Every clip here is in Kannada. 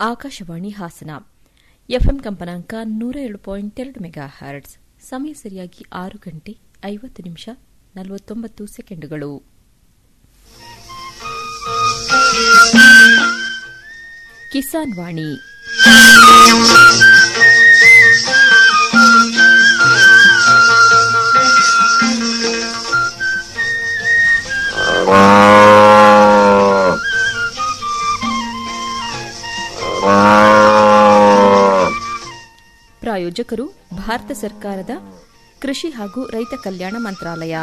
ಆಕಾಶವಾಣಿ ಹಾಸನ ಎಫ್ಎಂ ಕಂಪನಾಂಕ ನೂರ ಏಳು ಪಾಯಿಂಟ್ ಎರಡು ಮೆಗಾ ಹರ್ಟ್ಸ್ ಸಮಯ ಸರಿಯಾಗಿ ಆರು ಗಂಟೆ ಐವತ್ತು ನಿಮಿಷ ನಲವತ್ತೊಂಬತ್ತು ಸೆಕೆಂಡುಗಳು ಕಿಸಾನ್ ವಾಣಿ ಪ್ರಾಯೋಜಕರು ಭಾರತ ಸರ್ಕಾರದ ಕೃಷಿ ಹಾಗೂ ರೈತ ಕಲ್ಯಾಣ ಮಂತ್ರಾಲಯ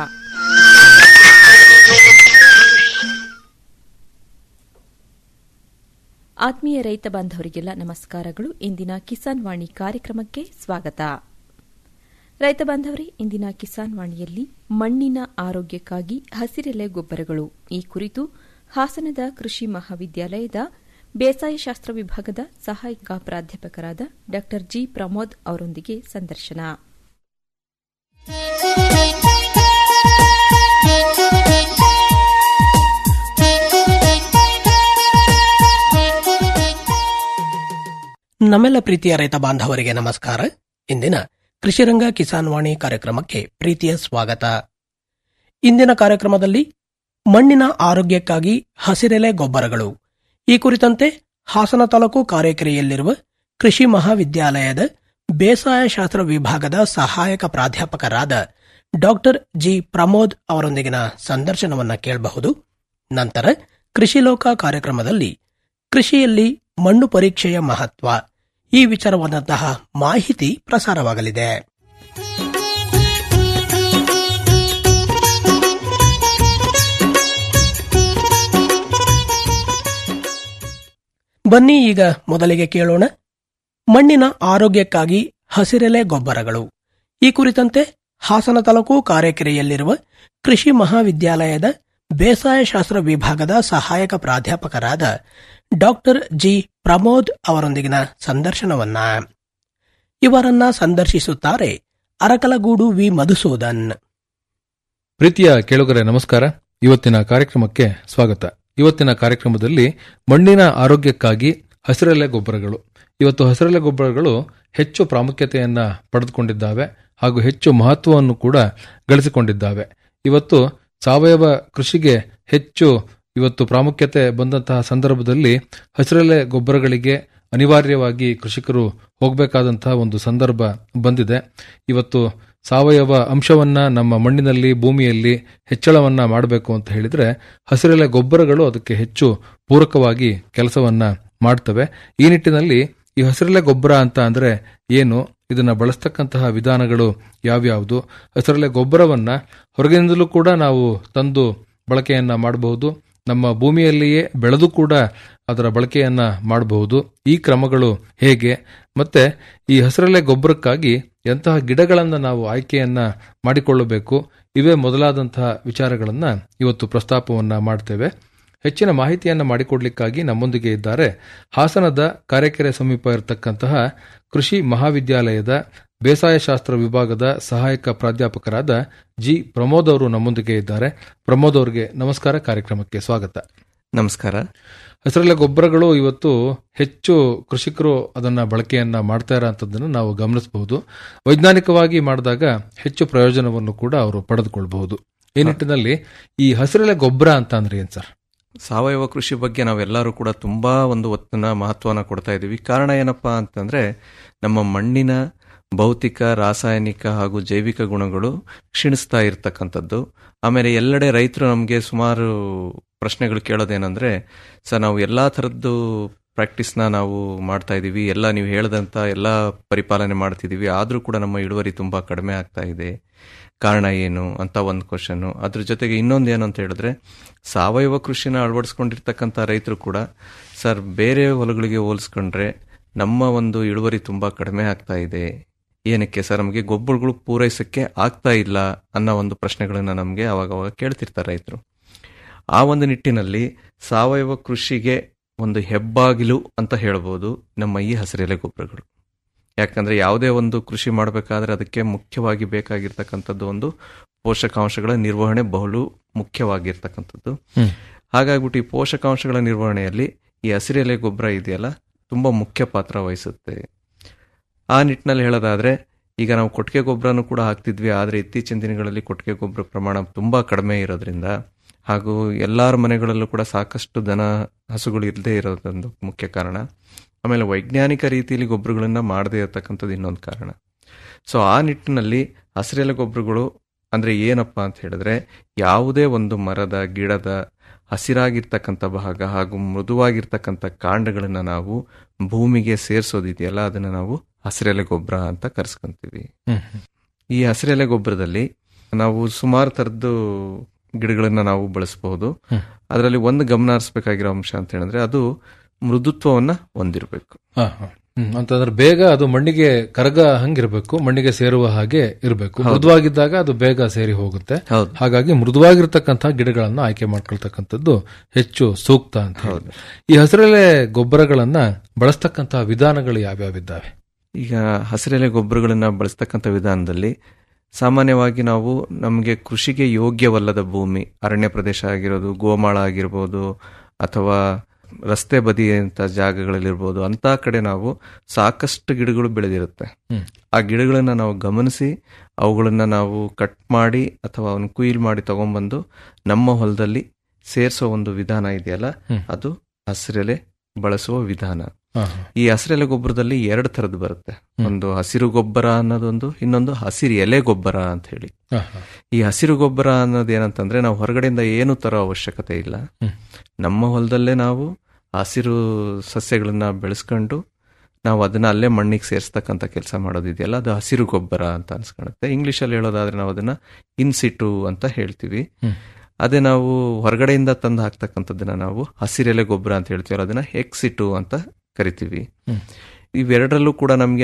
ಆತ್ಮೀಯ ರೈತ ಬಾಂಧವರಿಗೆಲ್ಲ ನಮಸ್ಕಾರಗಳು ಇಂದಿನ ಕಿಸಾನ್ ವಾಣಿ ಕಾರ್ಯಕ್ರಮಕ್ಕೆ ಸ್ವಾಗತ ರೈತ ಬಾಂಧವರೇ ಇಂದಿನ ಕಿಸಾನ್ ವಾಣಿಯಲ್ಲಿ ಮಣ್ಣಿನ ಆರೋಗ್ಯಕ್ಕಾಗಿ ಹಸಿರೆಲೆ ಗೊಬ್ಬರಗಳು ಈ ಕುರಿತು ಹಾಸನದ ಕೃಷಿ ಮಹಾವಿದ್ಯಾಲಯದ ಬೇಸಾಯ ಶಾಸ್ತ್ರ ವಿಭಾಗದ ಸಹಾಯಕ ಪ್ರಾಧ್ಯಾಪಕರಾದ ಡಾ ಜಿ ಪ್ರಮೋದ್ ಅವರೊಂದಿಗೆ ಸಂದರ್ಶನ ನಮ್ಮೆಲ್ಲ ಪ್ರೀತಿಯ ರೈತ ಬಾಂಧವರಿಗೆ ನಮಸ್ಕಾರ ಇಂದಿನ ಕೃಷಿರಂಗ ಕಿಸಾನ್ ವಾಣಿ ಕಾರ್ಯಕ್ರಮಕ್ಕೆ ಪ್ರೀತಿಯ ಸ್ವಾಗತ ಇಂದಿನ ಕಾರ್ಯಕ್ರಮದಲ್ಲಿ ಮಣ್ಣಿನ ಆರೋಗ್ಯಕ್ಕಾಗಿ ಹಸಿರೆಲೆ ಗೊಬ್ಬರಗಳು ಈ ಕುರಿತಂತೆ ಹಾಸನ ತಾಲೂಕು ಕಾರೇಕೆರೆಯಲ್ಲಿರುವ ಕೃಷಿ ಮಹಾವಿದ್ಯಾಲಯದ ಬೇಸಾಯ ಶಾಸ್ತ್ರ ವಿಭಾಗದ ಸಹಾಯಕ ಪ್ರಾಧ್ಯಾಪಕರಾದ ಡಾಕ್ಟರ್ ಜಿ ಪ್ರಮೋದ್ ಅವರೊಂದಿಗಿನ ಸಂದರ್ಶನವನ್ನ ಕೇಳಬಹುದು ನಂತರ ಕೃಷಿ ಲೋಕ ಕಾರ್ಯಕ್ರಮದಲ್ಲಿ ಕೃಷಿಯಲ್ಲಿ ಮಣ್ಣು ಪರೀಕ್ಷೆಯ ಮಹತ್ವ ಈ ವಿಚಾರವಾದಂತಹ ಮಾಹಿತಿ ಪ್ರಸಾರವಾಗಲಿದೆ ಬನ್ನಿ ಈಗ ಮೊದಲಿಗೆ ಕೇಳೋಣ ಮಣ್ಣಿನ ಆರೋಗ್ಯಕ್ಕಾಗಿ ಹಸಿರೆಲೆ ಗೊಬ್ಬರಗಳು ಈ ಕುರಿತಂತೆ ಹಾಸನ ತಾಲೂಕು ಕಾರೇಕೆರೆಯಲ್ಲಿರುವ ಕೃಷಿ ಮಹಾವಿದ್ಯಾಲಯದ ಬೇಸಾಯ ಶಾಸ್ತ್ರ ವಿಭಾಗದ ಸಹಾಯಕ ಪ್ರಾಧ್ಯಾಪಕರಾದ ಡಾಕ್ಟರ್ ಜಿ ಪ್ರಮೋದ್ ಅವರೊಂದಿಗಿನ ಸಂದರ್ಶನವನ್ನ ಇವರನ್ನ ಸಂದರ್ಶಿಸುತ್ತಾರೆ ಅರಕಲಗೂಡು ವಿ ಮಧುಸೂದನ್ ಪ್ರೀತಿಯ ಕೇಳುಗರೆ ನಮಸ್ಕಾರ ಇವತ್ತಿನ ಕಾರ್ಯಕ್ರಮಕ್ಕೆ ಸ್ವಾಗತ ಇವತ್ತಿನ ಕಾರ್ಯಕ್ರಮದಲ್ಲಿ ಮಣ್ಣಿನ ಆರೋಗ್ಯಕ್ಕಾಗಿ ಹಸಿರೆಲೆ ಗೊಬ್ಬರಗಳು ಇವತ್ತು ಹಸಿರೆಲೆ ಗೊಬ್ಬರಗಳು ಹೆಚ್ಚು ಪ್ರಾಮುಖ್ಯತೆಯನ್ನ ಪಡೆದುಕೊಂಡಿದ್ದಾವೆ ಹಾಗೂ ಹೆಚ್ಚು ಮಹತ್ವವನ್ನು ಕೂಡ ಗಳಿಸಿಕೊಂಡಿದ್ದಾವೆ ಇವತ್ತು ಸಾವಯವ ಕೃಷಿಗೆ ಹೆಚ್ಚು ಇವತ್ತು ಪ್ರಾಮುಖ್ಯತೆ ಬಂದಂತಹ ಸಂದರ್ಭದಲ್ಲಿ ಹಸಿರೆಲೆ ಗೊಬ್ಬರಗಳಿಗೆ ಅನಿವಾರ್ಯವಾಗಿ ಕೃಷಿಕರು ಹೋಗಬೇಕಾದಂತಹ ಒಂದು ಸಂದರ್ಭ ಬಂದಿದೆ ಇವತ್ತು ಸಾವಯವ ಅಂಶವನ್ನ ನಮ್ಮ ಮಣ್ಣಿನಲ್ಲಿ ಭೂಮಿಯಲ್ಲಿ ಹೆಚ್ಚಳವನ್ನ ಮಾಡಬೇಕು ಅಂತ ಹೇಳಿದ್ರೆ ಹಸಿರೆಲೆ ಗೊಬ್ಬರಗಳು ಅದಕ್ಕೆ ಹೆಚ್ಚು ಪೂರಕವಾಗಿ ಕೆಲಸವನ್ನ ಮಾಡ್ತವೆ ಈ ನಿಟ್ಟಿನಲ್ಲಿ ಈ ಹಸಿರೆಲೆ ಗೊಬ್ಬರ ಅಂತ ಅಂದ್ರೆ ಏನು ಇದನ್ನ ಬಳಸ್ತಕ್ಕಂತಹ ವಿಧಾನಗಳು ಯಾವ್ಯಾವುದು ಹಸಿರೆಲೆ ಗೊಬ್ಬರವನ್ನ ಹೊರಗಿನಿಂದಲೂ ಕೂಡ ನಾವು ತಂದು ಬಳಕೆಯನ್ನ ಮಾಡಬಹುದು ನಮ್ಮ ಭೂಮಿಯಲ್ಲಿಯೇ ಬೆಳೆದು ಕೂಡ ಅದರ ಬಳಕೆಯನ್ನ ಮಾಡಬಹುದು ಈ ಕ್ರಮಗಳು ಹೇಗೆ ಮತ್ತೆ ಈ ಹಸಿರೆಲೆ ಗೊಬ್ಬರಕ್ಕಾಗಿ ಎಂತಹ ಗಿಡಗಳನ್ನ ನಾವು ಆಯ್ಕೆಯನ್ನ ಮಾಡಿಕೊಳ್ಳಬೇಕು ಇವೇ ಮೊದಲಾದಂತಹ ವಿಚಾರಗಳನ್ನ ಇವತ್ತು ಪ್ರಸ್ತಾಪವನ್ನ ಮಾಡ್ತೇವೆ ಹೆಚ್ಚಿನ ಮಾಹಿತಿಯನ್ನ ಮಾಡಿಕೊಡ್ಲಿಕ್ಕಾಗಿ ನಮ್ಮೊಂದಿಗೆ ಇದ್ದಾರೆ ಹಾಸನದ ಕಾರೆಕೆರೆ ಸಮೀಪ ಇರತಕ್ಕಂತಹ ಕೃಷಿ ಮಹಾವಿದ್ಯಾಲಯದ ಬೇಸಾಯ ಶಾಸ್ತ್ರ ವಿಭಾಗದ ಸಹಾಯಕ ಪ್ರಾಧ್ಯಾಪಕರಾದ ಜಿ ಪ್ರಮೋದ್ ಅವರು ನಮ್ಮೊಂದಿಗೆ ಇದ್ದಾರೆ ಪ್ರಮೋದ್ ಅವರಿಗೆ ನಮಸ್ಕಾರ ಕಾರ್ಯಕ್ರಮಕ್ಕೆ ಸ್ವಾಗತ ನಮಸ್ಕಾರ ಹಸಿರೆಲೆ ಗೊಬ್ಬರಗಳು ಇವತ್ತು ಹೆಚ್ಚು ಕೃಷಿಕರು ಅದನ್ನ ಬಳಕೆಯನ್ನ ಮಾಡ್ತಾ ಇರೋಂಥದ್ದನ್ನು ನಾವು ಗಮನಿಸಬಹುದು ವೈಜ್ಞಾನಿಕವಾಗಿ ಮಾಡಿದಾಗ ಹೆಚ್ಚು ಪ್ರಯೋಜನವನ್ನು ಕೂಡ ಅವರು ಪಡೆದುಕೊಳ್ಬಹುದು ಈ ನಿಟ್ಟಿನಲ್ಲಿ ಈ ಹಸಿರೆಲೆ ಗೊಬ್ಬರ ಅಂತ ಅಂದ್ರೆ ಏನ್ ಸರ್ ಸಾವಯವ ಕೃಷಿ ಬಗ್ಗೆ ನಾವೆಲ್ಲರೂ ಕೂಡ ತುಂಬಾ ಒಂದು ಒತ್ತನ್ನ ಮಹತ್ವನ ಕೊಡ್ತಾ ಇದ್ದೀವಿ ಕಾರಣ ಏನಪ್ಪಾ ಅಂತಂದ್ರೆ ನಮ್ಮ ಮಣ್ಣಿನ ಭೌತಿಕ ರಾಸಾಯನಿಕ ಹಾಗೂ ಜೈವಿಕ ಗುಣಗಳು ಕ್ಷೀಣಿಸ್ತಾ ಇರ್ತಕ್ಕಂಥದ್ದು ಆಮೇಲೆ ಎಲ್ಲೆಡೆ ರೈತರು ನಮಗೆ ಸುಮಾರು ಪ್ರಶ್ನೆಗಳು ಕೇಳೋದೇನೆಂದ್ರೆ ಸರ್ ನಾವು ಎಲ್ಲಾ ಥರದ್ದು ಪ್ರಾಕ್ಟೀಸ್ನ ನಾವು ಮಾಡ್ತಾ ಇದ್ದೀವಿ ಎಲ್ಲ ನೀವು ಹೇಳ್ದಂತ ಎಲ್ಲ ಪರಿಪಾಲನೆ ಮಾಡ್ತಿದ್ದೀವಿ ಆದರೂ ಕೂಡ ನಮ್ಮ ಇಳುವರಿ ತುಂಬಾ ಕಡಿಮೆ ಆಗ್ತಾ ಇದೆ ಕಾರಣ ಏನು ಅಂತ ಒಂದು ಕ್ವಶನ್ ಅದ್ರ ಜೊತೆಗೆ ಇನ್ನೊಂದು ಏನು ಅಂತ ಹೇಳಿದ್ರೆ ಸಾವಯವ ಕೃಷಿನ ಅಳವಡಿಸ್ಕೊಂಡಿರ್ತಕ್ಕಂಥ ರೈತರು ಕೂಡ ಸರ್ ಬೇರೆ ಹೊಲಗಳಿಗೆ ಹೋಲಿಸ್ಕೊಂಡ್ರೆ ನಮ್ಮ ಒಂದು ಇಳುವರಿ ತುಂಬಾ ಕಡಿಮೆ ಆಗ್ತಾ ಇದೆ ಏನಕ್ಕೆ ಸರ್ ನಮಗೆ ಗೊಬ್ಬರಗಳು ಪೂರೈಸಕ್ಕೆ ಆಗ್ತಾ ಇಲ್ಲ ಅನ್ನೋ ಒಂದು ಪ್ರಶ್ನೆಗಳನ್ನ ನಮಗೆ ಅವಾಗವಾಗ ಕೇಳ್ತಿರ್ತಾರೆ ರೈತರು ಆ ಒಂದು ನಿಟ್ಟಿನಲ್ಲಿ ಸಾವಯವ ಕೃಷಿಗೆ ಒಂದು ಹೆಬ್ಬಾಗಿಲು ಅಂತ ಹೇಳ್ಬೋದು ನಮ್ಮ ಈ ಹಸಿರೆಲೆ ಗೊಬ್ಬರಗಳು ಯಾಕಂದ್ರೆ ಯಾವುದೇ ಒಂದು ಕೃಷಿ ಮಾಡಬೇಕಾದ್ರೆ ಅದಕ್ಕೆ ಮುಖ್ಯವಾಗಿ ಬೇಕಾಗಿರ್ತಕ್ಕಂಥದ್ದು ಒಂದು ಪೋಷಕಾಂಶಗಳ ನಿರ್ವಹಣೆ ಬಹುಳು ಮುಖ್ಯವಾಗಿರ್ತಕ್ಕಂಥದ್ದು ಹ್ಮ್. ಹಾಗಾಗ್ಬಿಟ್ಟು ಈ ಪೋಷಕಾಂಶಗಳ ನಿರ್ವಹಣೆಯಲ್ಲಿ ಈ ಹಸಿರೆಲೆ ಗೊಬ್ಬರ ಇದೆಯಲ್ಲ ತುಂಬ ಮುಖ್ಯ ಪಾತ್ರ ವಹಿಸುತ್ತೆ ಆ ನಿಟ್ಟಿನಲ್ಲಿ ಹೇಳೋದಾದ್ರೆ ಈಗ ನಾವು ಕೊಟ್ಟಿಗೆ ಗೊಬ್ಬರನೂ ಕೂಡ ಹಾಕ್ತಿದ್ವಿ ಆದರೆ ಇತ್ತೀಚಿನ ದಿನಗಳಲ್ಲಿ ಕೊಟ್ಟಿಗೆ ಗೊಬ್ಬರ ಪ್ರಮಾಣ ತುಂಬ ಕಡಿಮೆ ಇರೋದ್ರಿಂದ ಹಾಗೂ ಎಲ್ಲರ ಮನೆಗಳಲ್ಲೂ ಕೂಡ ಸಾಕಷ್ಟು ದನ ಹಸುಗಳು ಇಲ್ಲದೆ ಇರೋದೊಂದು ಮುಖ್ಯ ಕಾರಣ ಆಮೇಲೆ ವೈಜ್ಞಾನಿಕ ರೀತಿಯಲ್ಲಿ ಗೊಬ್ಬರಗಳನ್ನು ಮಾಡದೇ ಇರತಕ್ಕಂಥದ್ದು ಇನ್ನೊಂದು ಕಾರಣ ಸೊ ಆ ನಿಟ್ಟಿನಲ್ಲಿ ಹಸಿರೆಲೆ ಗೊಬ್ಬರಗಳು ಅಂದರೆ ಏನಪ್ಪ ಅಂತ ಹೇಳಿದ್ರೆ ಯಾವುದೇ ಒಂದು ಮರದ ಗಿಡದ ಹಸಿರಾಗಿರ್ತಕ್ಕಂಥ ಭಾಗ ಹಾಗೂ ಮೃದುವಾಗಿರ್ತಕ್ಕಂಥ ಕಾಂಡಗಳನ್ನು ನಾವು ಭೂಮಿಗೆ ಸೇರಿಸೋದಿದೆಯಲ್ಲ ಅದನ್ನು ನಾವು ಹಸಿರೆಲೆ ಗೊಬ್ಬರ ಅಂತ ಕರೆಸ್ಕೊಂತೀವಿ ಹ್ಮ್ ಹ್ಮ್. ಈ ಹಸಿರೆಲೆ ಗೊಬ್ಬರದಲ್ಲಿ ನಾವು ಸುಮಾರು ಥರದ್ದು ಗಿಡಗಳನ್ನ ನಾವು ಬಳಸಬಹುದು ಹ್ಮ್. ಅದರಲ್ಲಿ ಒಂದು ಗಮನ ಹರಿಸ್ಬೇಕಾಗಿರೋ ಅಂಶ ಅಂತ ಹೇಳಿದ್ರೆ ಅದು ಮೃದುತ್ವವನ್ನ ಹೊಂದಿರಬೇಕು ಹಾ, ಹಾ. ಹ್ಮ್, ಅಂತಂದ್ರೆ ಬೇಗ ಅದು ಮಣ್ಣಿಗೆ ಕರಗ ಹಂಗಿರ್ಬೇಕು ಮಣ್ಣಿಗೆ ಸೇರುವ ಹಾಗೆ ಇರಬೇಕು ಮೃದುವಾಗಿದ್ದಾಗ ಅದು ಬೇಗ ಸೇರಿ ಹೋಗುತ್ತೆ ಹೌದು ಹಾಗಾಗಿ ಮೃದುವಾಗಿರ್ತಕ್ಕಂತಹ ಗಿಡಗಳನ್ನ ಆಯ್ಕೆ ಮಾಡ್ಕೊಳ್ತಕ್ಕಂಥದ್ದು ಹೆಚ್ಚು ಸೂಕ್ತ ಅಂತ ಹೇಳಿ ಈ ಹಸಿರೆಲೆ ಗೊಬ್ಬರಗಳನ್ನ ಬಳಸ್ತಕ್ಕಂತಹ ವಿಧಾನಗಳು ಯಾವ್ಯಾವಿದ್ದಾವೆ ಈಗ ಹಸಿರೆಲೆ ಗೊಬ್ಬರಗಳನ್ನ ಬಳಸ್ತಕ್ಕಂಥ ವಿಧಾನದಲ್ಲಿ ಸಾಮಾನ್ಯವಾಗಿ ನಾವು ನಮಗೆ ಕೃಷಿಗೆ ಯೋಗ್ಯವಲ್ಲದ ಭೂಮಿ ಅರಣ್ಯ ಪ್ರದೇಶ ಆಗಿರೋದು ಗೋಮಾಳ ಆಗಿರ್ಬೋದು ಅಥವಾ ರಸ್ತೆ ಬದಿಯಂಥ ಜಾಗಗಳಲ್ಲಿರ್ಬೋದು ಅಂತ ಕಡೆ ನಾವು ಸಾಕಷ್ಟು ಗಿಡಗಳು ಬೆಳೆದಿರುತ್ತೆ ಹ್ಮ್. ಆ ಗಿಡಗಳನ್ನ ನಾವು ಗಮನಿಸಿ ಅವುಗಳನ್ನ ನಾವು ಕಟ್ ಮಾಡಿ ಅಥವಾ ಅವನ್ನ ಕುಯಿಲ್ ಮಾಡಿ ತಗೊಂಡ್ಬಂದು ನಮ್ಮ ಹೊಲದಲ್ಲಿ ಸೇರಿಸೋ ಒಂದು ವಿಧಾನ ಇದೆಯಲ್ಲ ಹ್ಮ್. ಅದು ಹಸಿರೆಲೆ ಬಳಸುವ ವಿಧಾನ ಹಾ, ಹಾ. ಈ ಹಸಿರೆಲೆ ಗೊಬ್ಬರದಲ್ಲಿ ಎರಡು ಥರದ್ದು ಬರುತ್ತೆ ಒಂದು ಹಸಿರು ಗೊಬ್ಬರ ಅನ್ನೋದೊಂದು ಇನ್ನೊಂದು ಹಸಿರು ಎಲೆ ಗೊಬ್ಬರ ಅಂತ ಹೇಳಿ ಹಾ, ಹಾ. ಈ ಹಸಿರು ಗೊಬ್ಬರ ಅನ್ನೋದು ಏನಂತಂದ್ರೆ ನಾವು ಹೊರಗಡೆಯಿಂದ ಏನು ತರೋ ಅವಶ್ಯಕತೆ ಇಲ್ಲ ಹ್ಮ್. ನಮ್ಮ ಹೊಲದಲ್ಲೇ ನಾವು ಹಸಿರು ಸಸ್ಯಗಳನ್ನ ಬೆಳೆಸ್ಕೊಂಡು ನಾವು ಅದನ್ನ ಅಲ್ಲೇ ಮಣ್ಣಿಗೆ ಸೇರಿಸ್ತಕ್ಕಂಥ ಕೆಲಸ ಮಾಡೋದಿದೆಯಲ್ಲ ಅದು ಹಸಿರು ಗೊಬ್ಬರ ಅಂತ ಅನ್ಸ್ಕೊಳುತ್ತೆ ಇಂಗ್ಲಿಷಲ್ಲಿ ಹೇಳೋದಾದ್ರೆ ನಾವು ಅದನ್ನ ಇನ್ಸಿಟು ಅಂತ ಹೇಳ್ತೀವಿ ಹ್ಮ್. ಅದೇ ನಾವು ಹೊರಗಡೆಯಿಂದ ತಂದು ಹಾಕ್ತಕ್ಕಂಥದ್ದನ್ನ ನಾವು ಹಸಿರೆಲೆ ಗೊಬ್ಬರ ಅಂತ ಹೇಳ್ತೀವಲ್ಲ ಅದನ್ನ ಎಕ್ಸಿಟು ಅಂತ ಕರಿತೀವಿ ಹ್ಮ್. ಇವೆರಡರಲ್ಲೂ ಕೂಡ ನಮಗೆ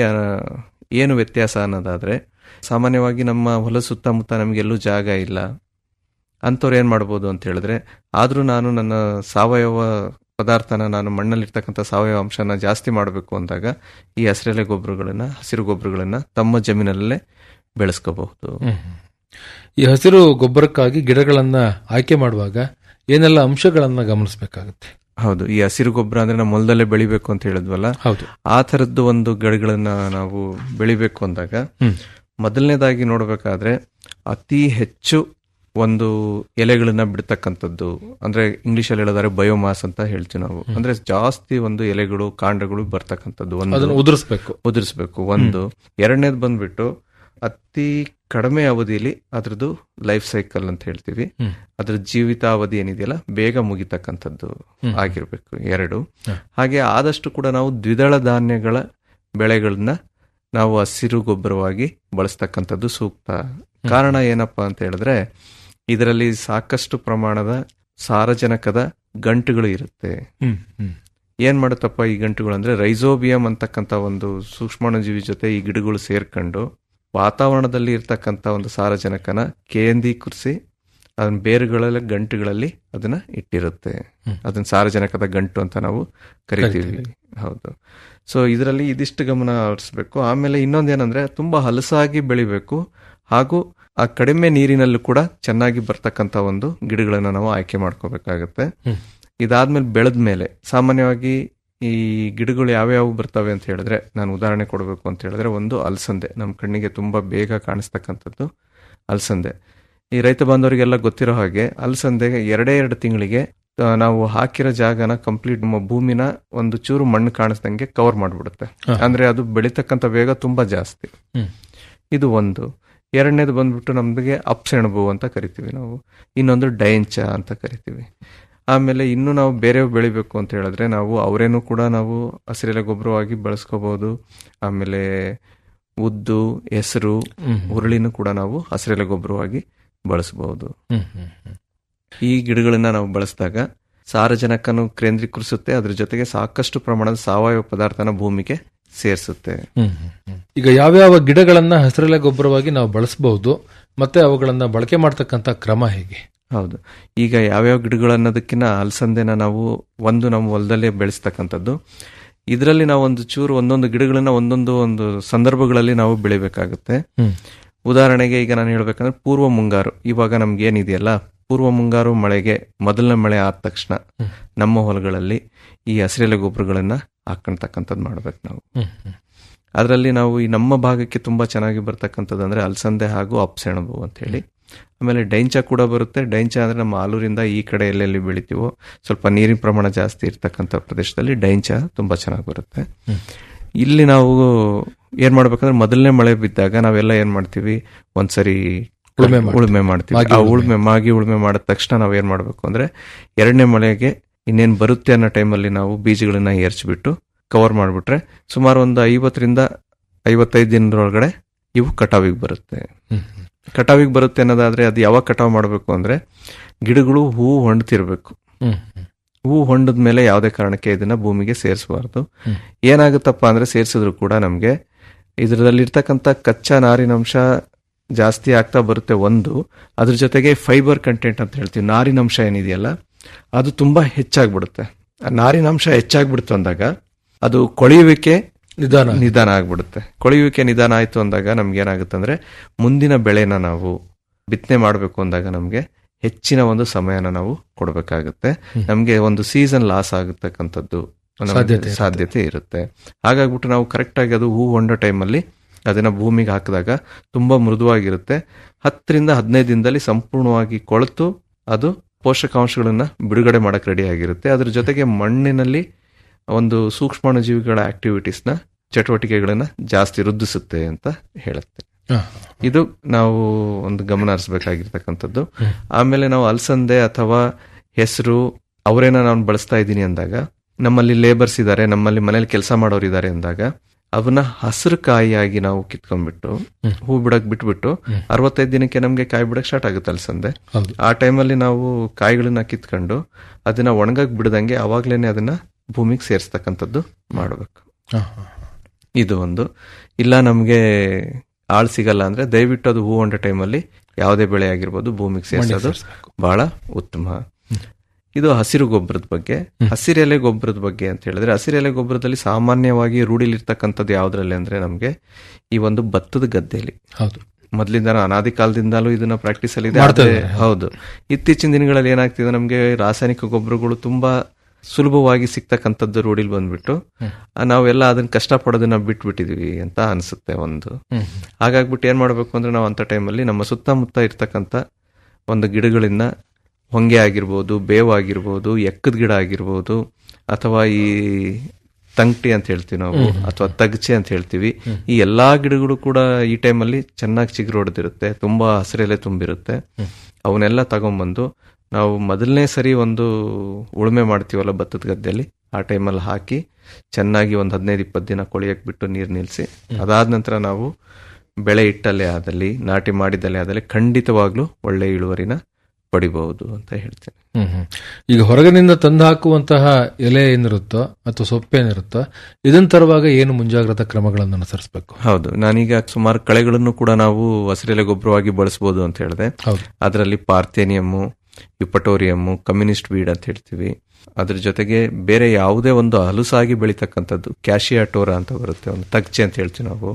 ಏನು ವ್ಯತ್ಯಾಸ ಅನ್ನೋದಾದ್ರೆ ಸಾಮಾನ್ಯವಾಗಿ ನಮ್ಮ ಹೊಲ ಸುತ್ತಮುತ್ತ ನಮಗೆಲ್ಲೂ ಜಾಗ ಇಲ್ಲ ಅಂಥವ್ರು ಏನು ಮಾಡ್ಬೋದು ಅಂತ ಹೇಳಿದ್ರೆ ಆದರೂ ನಾನು ನನ್ನ ಸಾವಯವ ಪದಾರ್ಥನ ನಾನು ಮಣ್ಣಲ್ಲಿರ್ತಕ್ಕಂಥ ಸಾವಯವ ಅಂಶನ ಜಾಸ್ತಿ ಮಾಡಬೇಕು ಅಂದಾಗ ಈ ಹಸಿರೆಲೆ ಗೊಬ್ಬರಗಳನ್ನ ಹಸಿರು ಗೊಬ್ಬರಗಳನ್ನ ತಮ್ಮ ಜಮೀನಲ್ಲೇ ಬೆಳೆಸ್ಕೋಬಹುದು ಹ್ಮ್, ಹ್ಮ್. ಈ ಹಸಿರು ಗೊಬ್ಬರಕ್ಕಾಗಿ ಗಿಡಗಳನ್ನ ಆಯ್ಕೆ ಮಾಡುವಾಗ ಏನೆಲ್ಲ ಅಂಶಗಳನ್ನ ಗಮನಿಸಬೇಕಾಗುತ್ತೆ ಹೌದು ಈ ಹಸಿರು ಗೊಬ್ಬರ ಅಂದ್ರೆ ನಮ್ಮ ಹೊಲದಲ್ಲೇ ಬೆಳಿಬೇಕು ಅಂತ ಹೇಳಿದ್ವಲ್ಲ ಹೌದು ಆ ಥರದ್ದು ಒಂದು ಗಿಡಗಳನ್ನ ನಾವು ಬೆಳಿಬೇಕು ಅಂದಾಗ ಹ್ಮ್. ಮೊದಲನೇದಾಗಿ ನೋಡಬೇಕಾದ್ರೆ ಅತಿ ಹೆಚ್ಚು ಒಂದು ಎಲೆಗಳನ್ನ ಬಿಡ್ತಕ್ಕಂಥದ್ದು ಅಂದ್ರೆ ಇಂಗ್ಲಿಷಲ್ಲಿ ಹೇಳೋದಾದ್ರೆ ಬಯೋಮಾಸ್ ಅಂತ ಹೇಳ್ತೀವಿ ನಾವು ಅಂದ್ರೆ ಜಾಸ್ತಿ ಒಂದು ಎಲೆಗಳು ಕಾಂಡಗಳು ಬರ್ತಕ್ಕಂಥದ್ದು ಒಂದು ಅದನ್ನು ಉದುರಿಸ್ಬೇಕು ಉದುರಿಸ್ಬೇಕು ಒಂದು ಎರಡನೇದು ಬಂದ್ಬಿಟ್ಟು ಅತಿ ಕಡಿಮೆ ಅವಧಿಯಲ್ಲಿ ಅದ್ರದ್ದು ಲೈಫ್ ಸೈಕಲ್ ಅಂತ ಹೇಳ್ತೀವಿ ಹ್ಮ್. ಅದ್ರ ಜೀವಿತಾವಧಿ ಏನಿದೆಯಲ್ಲ ಬೇಗ ಮುಗಿತಕ್ಕಂಥದ್ದು ಆಗಿರ್ಬೇಕು ಎರಡು ಹಾಗೆ ಆದಷ್ಟು ಕೂಡ ನಾವು ದ್ವಿದಳ ಧಾನ್ಯಗಳ ಬೆಳೆಗಳನ್ನ ನಾವು ಹಸಿರು ಗೊಬ್ಬರವಾಗಿ ಬಳಸ್ತಕ್ಕಂಥದ್ದು ಸೂಕ್ತ ಕಾರಣ ಏನಪ್ಪಾ ಅಂತ ಹೇಳಿದ್ರೆ ಇದರಲ್ಲಿ ಸಾಕಷ್ಟು ಪ್ರಮಾಣದ ಸಾರಜನಕದ ಗಂಟುಗಳು ಇರುತ್ತೆ ಹ್ಮ್ ಹ್ಮ್ ಏನ್ ಮಾಡುತ್ತಪ್ಪ ಈ ಗಂಟುಗಳು ಅಂದ್ರೆ ರೈಸೋಬಿಯಂ ಅಂತಕ್ಕಂಥ ಒಂದು ಸೂಕ್ಷ್ಮಾಣುಜೀವಿ ಜೊತೆ ಈ ಗಿಡಗಳು ಸೇರ್ಕೊಂಡು ವಾತಾವರಣದಲ್ಲಿ ಇರ್ತಕ್ಕಂಥ ಒಂದು ಸಾರಜನಕನ ಕೇಂದ್ರೀಕರಿಸಿ ಅದನ್ನ ಬೇರುಗಳ ಗಂಟುಗಳಲ್ಲಿ ಅದನ್ನ ಇಟ್ಟಿರುತ್ತೆ ಹ್ಮ್. ಅದನ್ನ ಸಾರಜನಕದ ಗಂಟು ಅಂತ ನಾವು ಕರಿತೀವಿ ಕರಿತೀವಿ. ಹೌದು ಸೊ ಇದರಲ್ಲಿ ಇದಿಷ್ಟು ಗಮನ ಹರಿಸ್ಬೇಕು ಆಮೇಲೆ ಇನ್ನೊಂದೇನಂದ್ರೆ ತುಂಬಾ ಹಲಸಾಗಿ ಬೆಳಿಬೇಕು ಹಾಗೂ ಆ ಕಡಿಮೆ ನೀರಿನಲ್ಲೂ ಕೂಡ ಚೆನ್ನಾಗಿ ಬರ್ತಕ್ಕಂಥ ಒಂದು ಗಿಡಗಳನ್ನ ನಾವು ಆಯ್ಕೆ ಮಾಡ್ಕೋಬೇಕಾಗತ್ತೆ ಹ್ಮ್. ಇದಾದ್ಮೇಲೆ ಬೆಳೆದ ಮೇಲೆ ಸಾಮಾನ್ಯವಾಗಿ ಈ ಗಿಡಗಳು ಯಾವ್ಯಾವ ಬರ್ತವೆ ಅಂತ ಹೇಳಿದ್ರೆ ನಾನು ಉದಾಹರಣೆ ಕೊಡಬೇಕು ಅಂತ ಹೇಳಿದ್ರೆ ಒಂದು ಅಲಸಂದೆ ನಮ್ಮ ಕಣ್ಣಿಗೆ ತುಂಬಾ ಬೇಗ ಕಾಣಿಸ್ತಕ್ಕಂಥದ್ದು ಅಲಸಂದೆ ಈ ರೈತ ಬಾಂಧವರಿಗೆಲ್ಲ ಗೊತ್ತಿರೋ ಹಾಗೆ ಅಲಸಂದೆಗೆ ಎರಡೇ ಎರಡು ತಿಂಗಳಿಗೆ ಆ, ನಾವು ಹಾಕಿರೋ ಜಾಗನ ಕಂಪ್ಲೀಟ್ ನಮ್ಮ ಭೂಮಿನ ಒಂದು ಚೂರು ಮಣ್ಣು ಕಾಣಿಸ್ದಂಗೆ ಕವರ್ ಮಾಡಿಬಿಡುತ್ತೆ ಹಾ. ಅಂದ್ರೆ ಅದು ಬೆಳೀತಕ್ಕಂಥ ವೇಗ ತುಂಬಾ ಜಾಸ್ತಿ ಹ್ಮ್. ಇದು ಒಂದು ಎರಡನೇದು ಬಂದ್ಬಿಟ್ಟು ನಮಗೆ ಅಪ್ಸೆಣಬು ಅಂತ ಕರಿತೀವಿ ನಾವು ಇನ್ನೊಂದು ಡೈಂಚ ಅಂತ ಕರಿತೀವಿ ಆಮೇಲೆ ಇನ್ನು ನಾವು ಬೇರೆ ಬೆಳಿಬೇಕು ಅಂತ ಹೇಳಿದ್ರೆ ನಾವು ಅವರೇನು ಕೂಡ ನಾವು ಹಸಿರೆಲೆ ಗೊಬ್ಬರವಾಗಿ ಬಳಸ್ಕೋಬಹುದು ಆಮೇಲೆ ಉದ್ದು ಹೆಸರು ಹ್ಮ್ ಹುರುಳಿನೂ ಕೂಡ ನಾವು ಹಸಿರೆಲೆ ಗೊಬ್ಬರವಾಗಿ ಬಳಸಬಹುದು ಹ್ಮ್ ಹ್ಮ್ ಹ್ಮ್ ಈ ಗಿಡಗಳನ್ನ ನಾವು ಬಳಸಿದಾಗ ಸಾರಜನಕನು ಕೇಂದ್ರೀಕರಿಸುತ್ತೆ ಅದ್ರ ಜೊತೆಗೆ ಸಾಕಷ್ಟು ಪ್ರಮಾಣದ ಸಾವಯವ ಪದಾರ್ಥನ ಭೂಮಿಗೆ ಸೇರಿಸುತ್ತೆ ಹ್ಮ್, ಹ್ಮ್, ಹ್ಮ್. ಈಗ ಯಾವ್ಯಾವ ಗಿಡಗಳನ್ನ ಹಸಿರೆಲೆ ಗೊಬ್ಬರವಾಗಿ ನಾವು ಬಳಸಬಹುದು ಮತ್ತೆ ಅವುಗಳನ್ನ ಬಳಕೆ ಮಾಡ್ತಕ್ಕಂತ ಕ್ರಮ ಹೇಗೆ ಹೌದು ಈಗ ಯಾವ್ಯಾವ ಗಿಡಗಳು ಅನ್ನೋದಕ್ಕಿಂತ ಅಲಸಂದೆನ ನಾವು ಒಂದು ನಮ್ಮ ಹೊಲದಲ್ಲೇ ಬೆಳೆಸ್ತಕ್ಕಂಥದ್ದು ಇದರಲ್ಲಿ ನಾವು ಒಂದು ಚೂರು ಒಂದೊಂದು ಗಿಡಗಳನ್ನ ಒಂದೊಂದು ಒಂದು ಸಂದರ್ಭಗಳಲ್ಲಿ ನಾವು ಬೆಳಿಬೇಕಾಗುತ್ತೆ ಹ್ಮ್. ಉದಾಹರಣೆಗೆ ಈಗ ನಾನು ಹೇಳ್ಬೇಕಂದ್ರೆ ಪೂರ್ವ ಮುಂಗಾರು ಇವಾಗ ನಮ್ಗೆ ಏನಿದೆಯಲ್ಲ ಪೂರ್ವ ಮುಂಗಾರು ಮಳೆಗೆ ಮೊದಲನೇ ಮಳೆ ಆದ ತಕ್ಷಣ ನಮ್ಮ ಹೊಲಗಳಲ್ಲಿ ಈ ಹಸಿರೆಲೆ ಗೊಬ್ಬರಗಳನ್ನ ಹಾಕೊಂತಕ್ಕಂಥದ್ದು ಮಾಡ್ಬೇಕು ನಾವು ಹ್ಮ್, ಹ್ಮ್. ಅದರಲ್ಲಿ ನಾವು ಈ ನಮ್ಮ ಭಾಗಕ್ಕೆ ತುಂಬಾ ಚೆನ್ನಾಗಿ ಬರ್ತಕ್ಕಂಥದ್ದು ಅಂದ್ರೆ ಅಲಸಂದೆ ಹಾಗೂ ಅಪ್ಸೆಣಬು ಅಂತ ಹೇಳಿ ಆಮೇಲೆ ಡೈಂಚ ಕೂಡ ಬರುತ್ತೆ ಡೈಂಚ ಅಂದ್ರೆ ನಮ್ಮ ಆಲೂರಿಂದ ಈ ಕಡೆ ಎಲ್ಲೆಲ್ಲಿ ಬೆಳಿತೀವೋ ಸ್ವಲ್ಪ ನೀರಿನ ಪ್ರಮಾಣ ಜಾಸ್ತಿ ಇರ್ತಕ್ಕಂಥ ಪ್ರದೇಶದಲ್ಲಿ ಡೈಂಚ ತುಂಬಾ ಚೆನ್ನಾಗಿ ಬರುತ್ತೆ ಇಲ್ಲಿ ನಾವು ಏನ್ ಮಾಡ್ಬೇಕಂದ್ರೆ ಮೊದಲನೇ ಮಳೆ ಬಿದ್ದಾಗ ನಾವೆಲ್ಲ ಏನ್ ಮಾಡ್ತೀವಿ ಒಂದ್ಸರಿ ಉಳುಮೆ ಮಾಡ್ತೀವಿ. ಉಳುಮೆ ಮಾಡ್ತೀವಿ ಮಾಗಿ ಆ ಉಳುಮೆ. ಉಳುಮೆ ಮಾಗಿ ಉಳುಮೆ ಮಾಡಿದ ತಕ್ಷಣ ನಾವ್ ಏನ್ ಮಾಡ್ಬೇಕು ಅಂದ್ರೆ ಎರಡನೇ ಮಳೆಗೆ ಇನ್ನೇನ್ ಬರುತ್ತೆ ಅನ್ನೋ ಟೈಮಲ್ಲಿ ನಾವು ಬೀಜಗಳನ್ನ ಏರ್ಚ್ಬಿಟ್ಟು ಕವರ್ ಮಾಡಿಬಿಟ್ರೆ ಸುಮಾರು ಒಂದು ಐವತ್ತರಿಂದ ಐವತ್ತೈದು ದಿನದೊಳಗಡೆ ಇವು ಕಟಾವಿಗೆ ಬರುತ್ತೆ ಹ್ಮ್, ಹ್ಮ್. ಕಟಾವಿಗೆ ಬರುತ್ತೆ ಅನ್ನೋದಾದ್ರೆ ಅದು ಯಾವಾಗ ಕಟಾವ್ ಮಾಡಬೇಕು ಅಂದ್ರೆ ಗಿಡಗಳು ಹೂವು ಹೊಂಡ್ತಿರ್ಬೇಕು ಹ್ಮ್, ಹ್ಮ್. ಹೂವು ಹೊಂಡದ ಮೇಲೆ ಯಾವುದೇ ಕಾರಣಕ್ಕೆ ಇದನ್ನ ಭೂಮಿಗೆ ಸೇರಿಸಬಾರ್ದು ಹ್ಮ್. ಏನಾಗುತ್ತಪ್ಪ ಅಂದ್ರೆ ಸೇರಿಸಿದ್ರು ಕೂಡ ನಮಗೆ ಇದರಲ್ಲಿರ್ತಕ್ಕಂಥ ಕಚ್ಚಾ ನಾರಿನಂಶ ಜಾಸ್ತಿ ಆಗ್ತಾ ಬರುತ್ತೆ ಒಂದು ಅದ್ರ ಜೊತೆಗೆ ಫೈಬರ್ ಕಂಟೆಂಟ್ ಅಂತ ಹೇಳ್ತೀವಿ ನಾರಿನಂಶ ಏನಿದೆಯಲ್ಲ ಅದು ತುಂಬಾ ಹೆಚ್ಚಾಗ್ಬಿಡುತ್ತೆ ಆ ನಾರಿನಂಶ ಹೆಚ್ಚಾಗ್ಬಿಡ್ತು ಅಂದಾಗ ಅದು ಕೊಳೆಯುವಿಕೆ ನಿಧಾನ ನಿಧಾನ ಆಗ್ಬಿಡುತ್ತೆ ಕೊಳೆಯುವಿಕೆ ನಿಧಾನ ಆಯ್ತು ಅಂದಾಗ ನಮ್ಗೆ ಏನಾಗುತ್ತೆ ಅಂದ್ರೆ ಮುಂದಿನ ಬೆಳೆನ ನಾವು ಬಿತ್ತನೆ ಮಾಡಬೇಕು ಅಂದಾಗ ನಮ್ಗೆ ಹೆಚ್ಚಿನ ಒಂದು ಸಮಯನ ನಾವು ಕೊಡಬೇಕಾಗುತ್ತೆ ನಮ್ಗೆ ಒಂದು ಸೀಸನ್ ಲಾಸ್ ಆಗತಕ್ಕಂಥದ್ದು ನಮ್ಗೆ ಸಾಧ್ಯತೆ ಇರುತ್ತೆ. ಸಾಧ್ಯತೆ ಇರುತ್ತೆ ಹಾಗಾಗ್ಬಿಟ್ಟು ನಾವು ಕರೆಕ್ಟ್ ಆಗಿ ಅದು ಹೂ ಹೊಂಡೋ ಟೈಮಲ್ಲಿ ಅದನ್ನ ಭೂಮಿಗೆ ಹಾಕಿದಾಗ ತುಂಬಾ ಮೃದುವಾಗಿರುತ್ತೆ ಹತ್ತರಿಂದ ಹದಿನೈದು ದಿನದಲ್ಲಿ ಸಂಪೂರ್ಣವಾಗಿ ಕೊಳೆತು ಅದು ಪೋಷಕಾಂಶಗಳನ್ನ ಬಿಡುಗಡೆ ಮಾಡಕ್ ರೆಡಿ ಆಗಿರುತ್ತೆ ಅದ್ರ ಜೊತೆಗೆ ಮಣ್ಣಿನಲ್ಲಿ ಒಂದು ಸೂಕ್ಷ್ಮಾಣುಜೀವಿಗಳ ಆಕ್ಟಿವಿಟೀಸ್ನ ಚಟುವಟಿಕೆಗಳನ್ನ ಜಾಸ್ತಿ ವೃದ್ಧಿಸುತ್ತೆ ಅಂತ ಹೇಳುತ್ತೆ ಹಾ. ಇದು ನಾವು ಒಂದು ಗಮನ ಹರಿಸಬೇಕಾಗಿರ್ತಕ್ಕಂಥದ್ದು ಆಮೇಲೆ ನಾವು ಅಲಸಂದೆ ಅಥವಾ ಹೆಸರು ಅವರೇನ ನಾನು ಬಳಸ್ತಾ ಇದ್ದೀನಿ ಅಂದಾಗ ನಮ್ಮಲ್ಲಿ ಲೇಬರ್ಸ್ ಇದ್ದಾರೆ ನಮ್ಮಲ್ಲಿ ಮನೇಲಿ ಕೆಲಸ ಮಾಡೋರು ಇದ್ದಾರೆ ಅಂದಾಗ ಅವನ್ನ ಹಸಿರು ಕಾಯಿಯಾಗಿ ನಾವು ಕಿತ್ಕೊಂಡ್ಬಿಟ್ಟು ಹ್ಮ್. ಹೂ ಬಿಡಕ್ ಬಿಟ್ಬಿಟ್ಟು ಹ್ಮ್. ಅರವತ್ತೈದು ದಿನಕ್ಕೆ ನಮ್ಗೆ ಕಾಯಿ ಬಿಡಕ್ ಸ್ಟಾರ್ಟ್ ಆಗುತ್ತೆ ಅಲಸಂದೆ ಹೌದು ಆ ಟೈಮಲ್ಲಿ ನಾವು ಕಾಯಿಗಳನ್ನ ಕಿತ್ಕೊಂಡು ಅದನ್ನ ಒಣಗಕ್ ಬಿಡದಂಗೆ ಅವಾಗ್ಲೇನೆ ಅದನ್ನ ಭೂಮಿಗೆ ಸೇರಿಸ್ತಕ್ಕಂಥದ್ದು ಮಾಡಬೇಕು ಹಾ, ಹಾ. ಇದು ಒಂದು ಇಲ್ಲ ನಮ್ಗೆ ಆಳ್ ಸಿಗಲ್ಲ ಅಂದ್ರೆ ದಯವಿಟ್ಟು ಅದು ಹೂ ಹೊಂಡ ಟೈಮಲ್ಲಿ ಯಾವುದೇ ಬೆಳೆ ಆಗಿರ್ಬೋದು ಭೂಮಿಗೆ ಮಣ್ಣಿಗೆ ಸೇರಿಸೋದು ಸೇರ್ಸ್ಬೇಕು. ಬಹಳ ಉತ್ತಮ ಇದು ಹಸಿರು ಗೊಬ್ಬರದ ಬಗ್ಗೆ ಹಸಿರೆಲೆ ಗೊಬ್ಬರದ ಬಗ್ಗೆ ಅಂತ ಹೇಳಿದ್ರೆ ಹಸಿರೆಲೆ ಗೊಬ್ಬರದಲ್ಲಿ ಸಾಮಾನ್ಯವಾಗಿ ರೂಢಿಲಿರ್ತಕ್ಕಂಥದ್ದು ಯಾವ್ದ್ರಲ್ಲಿ ಅಂದ್ರೆ ನಮ್ಗೆ ಈ ಒಂದು ಭತ್ತದ ಗದ್ದೆಯಲ್ಲಿ ಹೌದು ಮೊದಲಿಂದ ಅನಾದಿ ಕಾಲದಿಂದಲೂ ಇದನ್ನ ಪ್ರಾಕ್ಟೀಸ್ ಅಲ್ಲಿ ಇದೆ ಮಾಡ್ತಾ ಆದ್ರೆ- ಇದ್ದಾರೆ. ಹೌದು ಇತ್ತೀಚಿನ ದಿನಗಳಲ್ಲಿ ಏನಾಗ್ತಿದೆ ನಮ್ಗೆ ರಾಸಾಯನಿಕ ಗೊಬ್ಬರಗಳು ತುಂಬಾ ಸುಲಭವಾಗಿ ಸಿಗ್ತಕ್ಕಂಥದ್ದು ರೂಢಿಲ್ ಬಂದ್ಬಿಟ್ಟು ಆ, ನಾವೆಲ್ಲ ಅದನ್ನ ಕಷ್ಟಪಡೋದನ್ನ ಬಿಟ್ಬಿಟ್ಟಿದೀವಿ ಅಂತ ಅನ್ಸುತ್ತೆ ಒಂದು ಹ್ಮ್. ಹಾಗಾಗ್ಬಿಟ್ಟು ಏನ್ ಮಾಡ್ಬೇಕು ಅಂದ್ರೆ ನಾವು ಅಂತ ಟೈಮಲ್ಲಿ ನಮ್ಮ ಸುತ್ತಮುತ್ತ ಇರ್ತಕ್ಕಂಥ ಒಂದು ಗಿಡಗಳನ್ನ ಹೊಂಗೆ ಆಗಿರ್ಬೋದು ಬೇವು ಆಗಿರ್ಬೋದು ಎಕ್ಕದ ಗಿಡ ಆಗಿರ್ಬೋದು ಅಥವಾ ಈ ತಂಗ್ಟಿ ಅಂತ ಹೇಳ್ತೀವಿ ನಾವು ಅಥವಾ ತಗಚೆ ಅಂತ ಹೇಳ್ತೀವಿ ಈ ಎಲ್ಲಾ ಗಿಡಗಳು ಕೂಡ ಈ ಟೈಮಲ್ಲಿ ಚೆನ್ನಾಗಿ ಚಿಗುರು ಹೊಡೆದಿರುತ್ತೆ ತುಂಬಾ ಹಸಿರೆಲೆ ತುಂಬಿರುತ್ತೆ ಅವನ್ನೆಲ್ಲ ತಗೊಂಬಂದು ನಾವು ಮೊದಲನೇ ಸರಿ ಒಂದು ಉಳುಮೆ ಮಾಡ್ತೀವಲ್ಲ ಭತ್ತದ ಗದ್ದೆಯಲ್ಲಿ ಆ ಟೈಮಲ್ಲಿ ಹಾಕಿ ಚೆನ್ನಾಗಿ ಒಂದು ಹದಿನೈದು ಇಪ್ಪತ್ತು ದಿನ ಕೊಳಿಯಕ್ಕೆ ಬಿಟ್ಟು ನೀರು ನಿಲ್ಲಿಸಿ ಅದಾದ ನಂತರ ನಾವು ಬೆಳೆ ಇಟ್ಟಲ್ಲೇ ಆದಲ್ಲಿ ನಾಟಿ ಮಾಡಿದಲ್ಲೇ ಆದಲ್ಲಿ ಖಂಡಿತವಾಗ್ಲೂ ಒಳ್ಳೆ ಇಳುವರಿನ ಪಡಿಬಹುದು ಅಂತ ಹೇಳ್ತೇನೆ ಹ್ಮ್ ಹ್ಮ್. ಈಗ ಹೊರಗಿನಿಂದ ತಂದು ಹಾಕುವಂತಹ ಎಲೆ ಏನಿರುತ್ತೋ ಅಥವಾ ಸೊಪ್ಪೇನಿರುತ್ತೋ ಇದನ್ನ ತರುವಾಗ ಏನು ಮುಂಜಾಗ್ರತಾ ಕ್ರಮಗಳನ್ನು ಅನುಸರಿಸಬೇಕು ಹೌದು ನಾನೀಗ ಸುಮಾರು ಕಳೆಗಳನ್ನು ಕೂಡ ನಾವು ಹಸಿರೆಲೆ ಗೊಬ್ಬರವಾಗಿ ಬಳಸಬಹುದು ಅಂತ ಹೇಳಿದೆ ಹೌದು ಅದರಲ್ಲಿ ಪಾರ್ಥೇನಿಯಮ್ಮು ಯುಪಟೋರಿಯಮ್ಮು ಕಮ್ಯುನಿಸ್ಟ್ ವೀಡ್ ಅಂತ ಹೇಳ್ತೀವಿ ಅದ್ರ ಜೊತೆಗೆ ಬೇರೆ ಯಾವುದೇ ಒಂದು ಹಲುಸಾಗಿ ಬೆಳೀತಕ್ಕಂಥದ್ದು ಕ್ಯಾಶಿಯಾಟೋರಾ ಅಂತ ಬರುತ್ತೆ ಒಂದು ತಗ್ಚೆ ಅಂತ ಹೇಳ್ತೀವಿ ನಾವು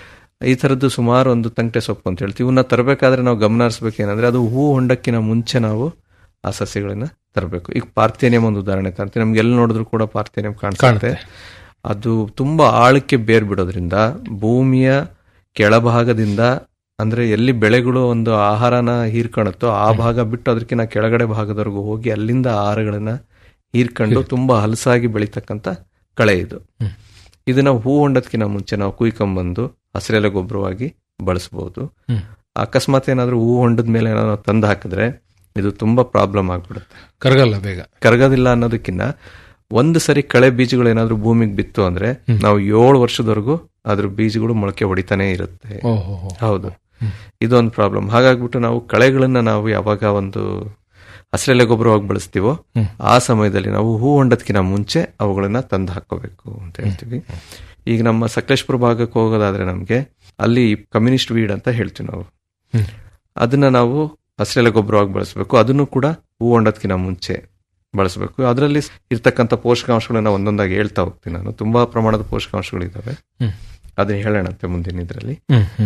ಈ ಥರದ್ದು ಸುಮಾರು ಒಂದು ತಂಟೆ ಸೊಪ್ಪು ಅಂತ ಹೇಳ್ತೀವಿ ಇವನ್ನ ತರಬೇಕಾದ್ರೆ ನಾವು ಗಮನ ಹರಿಸ್ಬೇಕೇನಂದ್ರೆ ಅದು ಹೂ ಹೊಂಡಕ್ಕಿನ ಮುಂಚೆ ನಾವು ಆ ಸಸ್ಯಗಳನ್ನ ತರಬೇಕು ಈಗ ಪಾರ್ಥೇನಿಯಂ ಒಂದು ಉದಾಹರಣೆ ತರ್ತೀವಿ ನಮ್ಗೆ ಎಲ್ಲಿ ನೋಡಿದ್ರು ಕೂಡ ಪಾರ್ಥೇನಿಯಂ ಕಾಣಿಸುತ್ತೆ ಕಾಣುತ್ತೆ. ಅದು ತುಂಬಾ ಆಳಕ್ಕೆ ಬೇರ್ ಬಿಡೋದ್ರಿಂದ ಭೂಮಿಯ ಕೆಳಭಾಗದಿಂದ ಅಂದ್ರೆ ಎಲ್ಲಿ ಬೆಳೆಗಳು ಒಂದು ಆಹಾರನ ಹೀರ್ಕೊಳುತ್ತೋ ಆ ಭಾಗ ಬಿಟ್ಟು ಅದಕ್ಕಿಂತ ಕೆಳಗಡೆ ಭಾಗದವರೆಗೂ ಹೋಗಿ ಅಲ್ಲಿಂದ ಆಹಾರಗಳನ್ನ ಹೀರ್ಕೊಂಡು ತುಂಬಾ ಹಲಸಾಗಿ ಬೆಳೀತಕ್ಕಂತ ಕಳೆ ಇದು ಹ್ಮ್. ಇದನ್ನ ಹೂ ಹೊಂಡದ್ಕಿಂತ ಮುಂಚೆ ನಾವು ಕುಯ್ಕೊಂಬಂದು ಹಸಿರೆಲೆ ಗೊಬ್ಬರವಾಗಿ ಬಳಸಬಹುದು ಹ್ಮ್. ಅಕಸ್ಮಾತ್ ಏನಾದ್ರೂ ಹೂ ಹೊಂಡದ ಮೇಲೆ ಏನಾದ್ರು ನಾವು ತಂದು ಹಾಕಿದ್ರೆ ಇದು ತುಂಬಾ ಪ್ರಾಬ್ಲಮ್ ಆಗ್ಬಿಡುತ್ತೆ ಕರಗಲ್ಲ ಬೇಗ ಕರಗೋದಿಲ್ಲ ಅನ್ನೋದಕ್ಕಿಂತ ಒಂದು ಸರಿ ಕಳೆ ಬೀಜಗಳು ಏನಾದ್ರೂ ಭೂಮಿಗೆ ಬಿತ್ತು ಅಂದ್ರೆ ಹ್ಮ್. ನಾವು ಏಳು ವರ್ಷದವರೆಗೂ ಅದ್ರ ಬೀಜಗಳು ಮೊಳಕೆ ಹೊಡಿತಾನೆ ಇರುತ್ತೆ ಓಹೋ ಹೌದು ಹ್ಮ್. ಇದೊಂದು ಪ್ರಾಬ್ಲಮ್ ಹಾಗಾಗ್ಬಿಟ್ಟು ನಾವು ಕಳೆಗಳನ್ನ ನಾವು ಯಾವಾಗ ಒಂದು ಹಸಿರೆಲೆ ಗೊಬ್ಬರವಾಗಿ ಬಳಸ್ತೀವೋ ಹ್ಮ್. ಆ ಸಮಯದಲ್ಲಿ ನಾವು ಹೂ ಹೊಂಡದ್ಕಿಂತ ಮುಂಚೆ ಅವುಗಳನ್ನ ತಂದು ಹಾಕೋಬೇಕು ಅಂತ ಹೇಳ್ತೀವಿ ಈಗ ನಮ್ಮ ಸಕಲೇಶ್ಪುರ ಭಾಗಕ್ಕೆ ಹೋಗೋದಾದ್ರೆ ನಮ್ಗೆ ಅಲ್ಲಿ ಕಮ್ಯುನಿಸ್ಟ್ ವೀಡ್ ಅಂತ ಹೇಳ್ತೀವಿ ನಾವು ಹ್ಮ್. ಅದನ್ನ ನಾವು ಹಸಿರೆಲೆ ಗೊಬ್ಬರವಾಗಿ ಬಳಸಬೇಕು ಅದನ್ನು ಕೂಡ ಹೂ ಹೊಂಡದ್ಕಿಂತ ಮುಂಚೆ ಬಳಸಬೇಕು ಅದರಲ್ಲಿ ಇರ್ತಕ್ಕಂಥ ಪೋಷಕಾಂಶಗಳನ್ನ ಒಂದೊಂದಾಗಿ ಹೇಳ್ತಾ ಹೋಗ್ತೀನಿ ನಾನು ತುಂಬಾ ಪ್ರಮಾಣದ ಪೋಷಕಾಂಶಗಳಿದ್ದಾವೆ ಹ್ಮ್. ಅದನ್ನ ಹೇಳೋಣಂತೆ ಮುಂದಿನ ಇದರಲ್ಲಿ ಹ್ಮ್ ಹ್ಮ್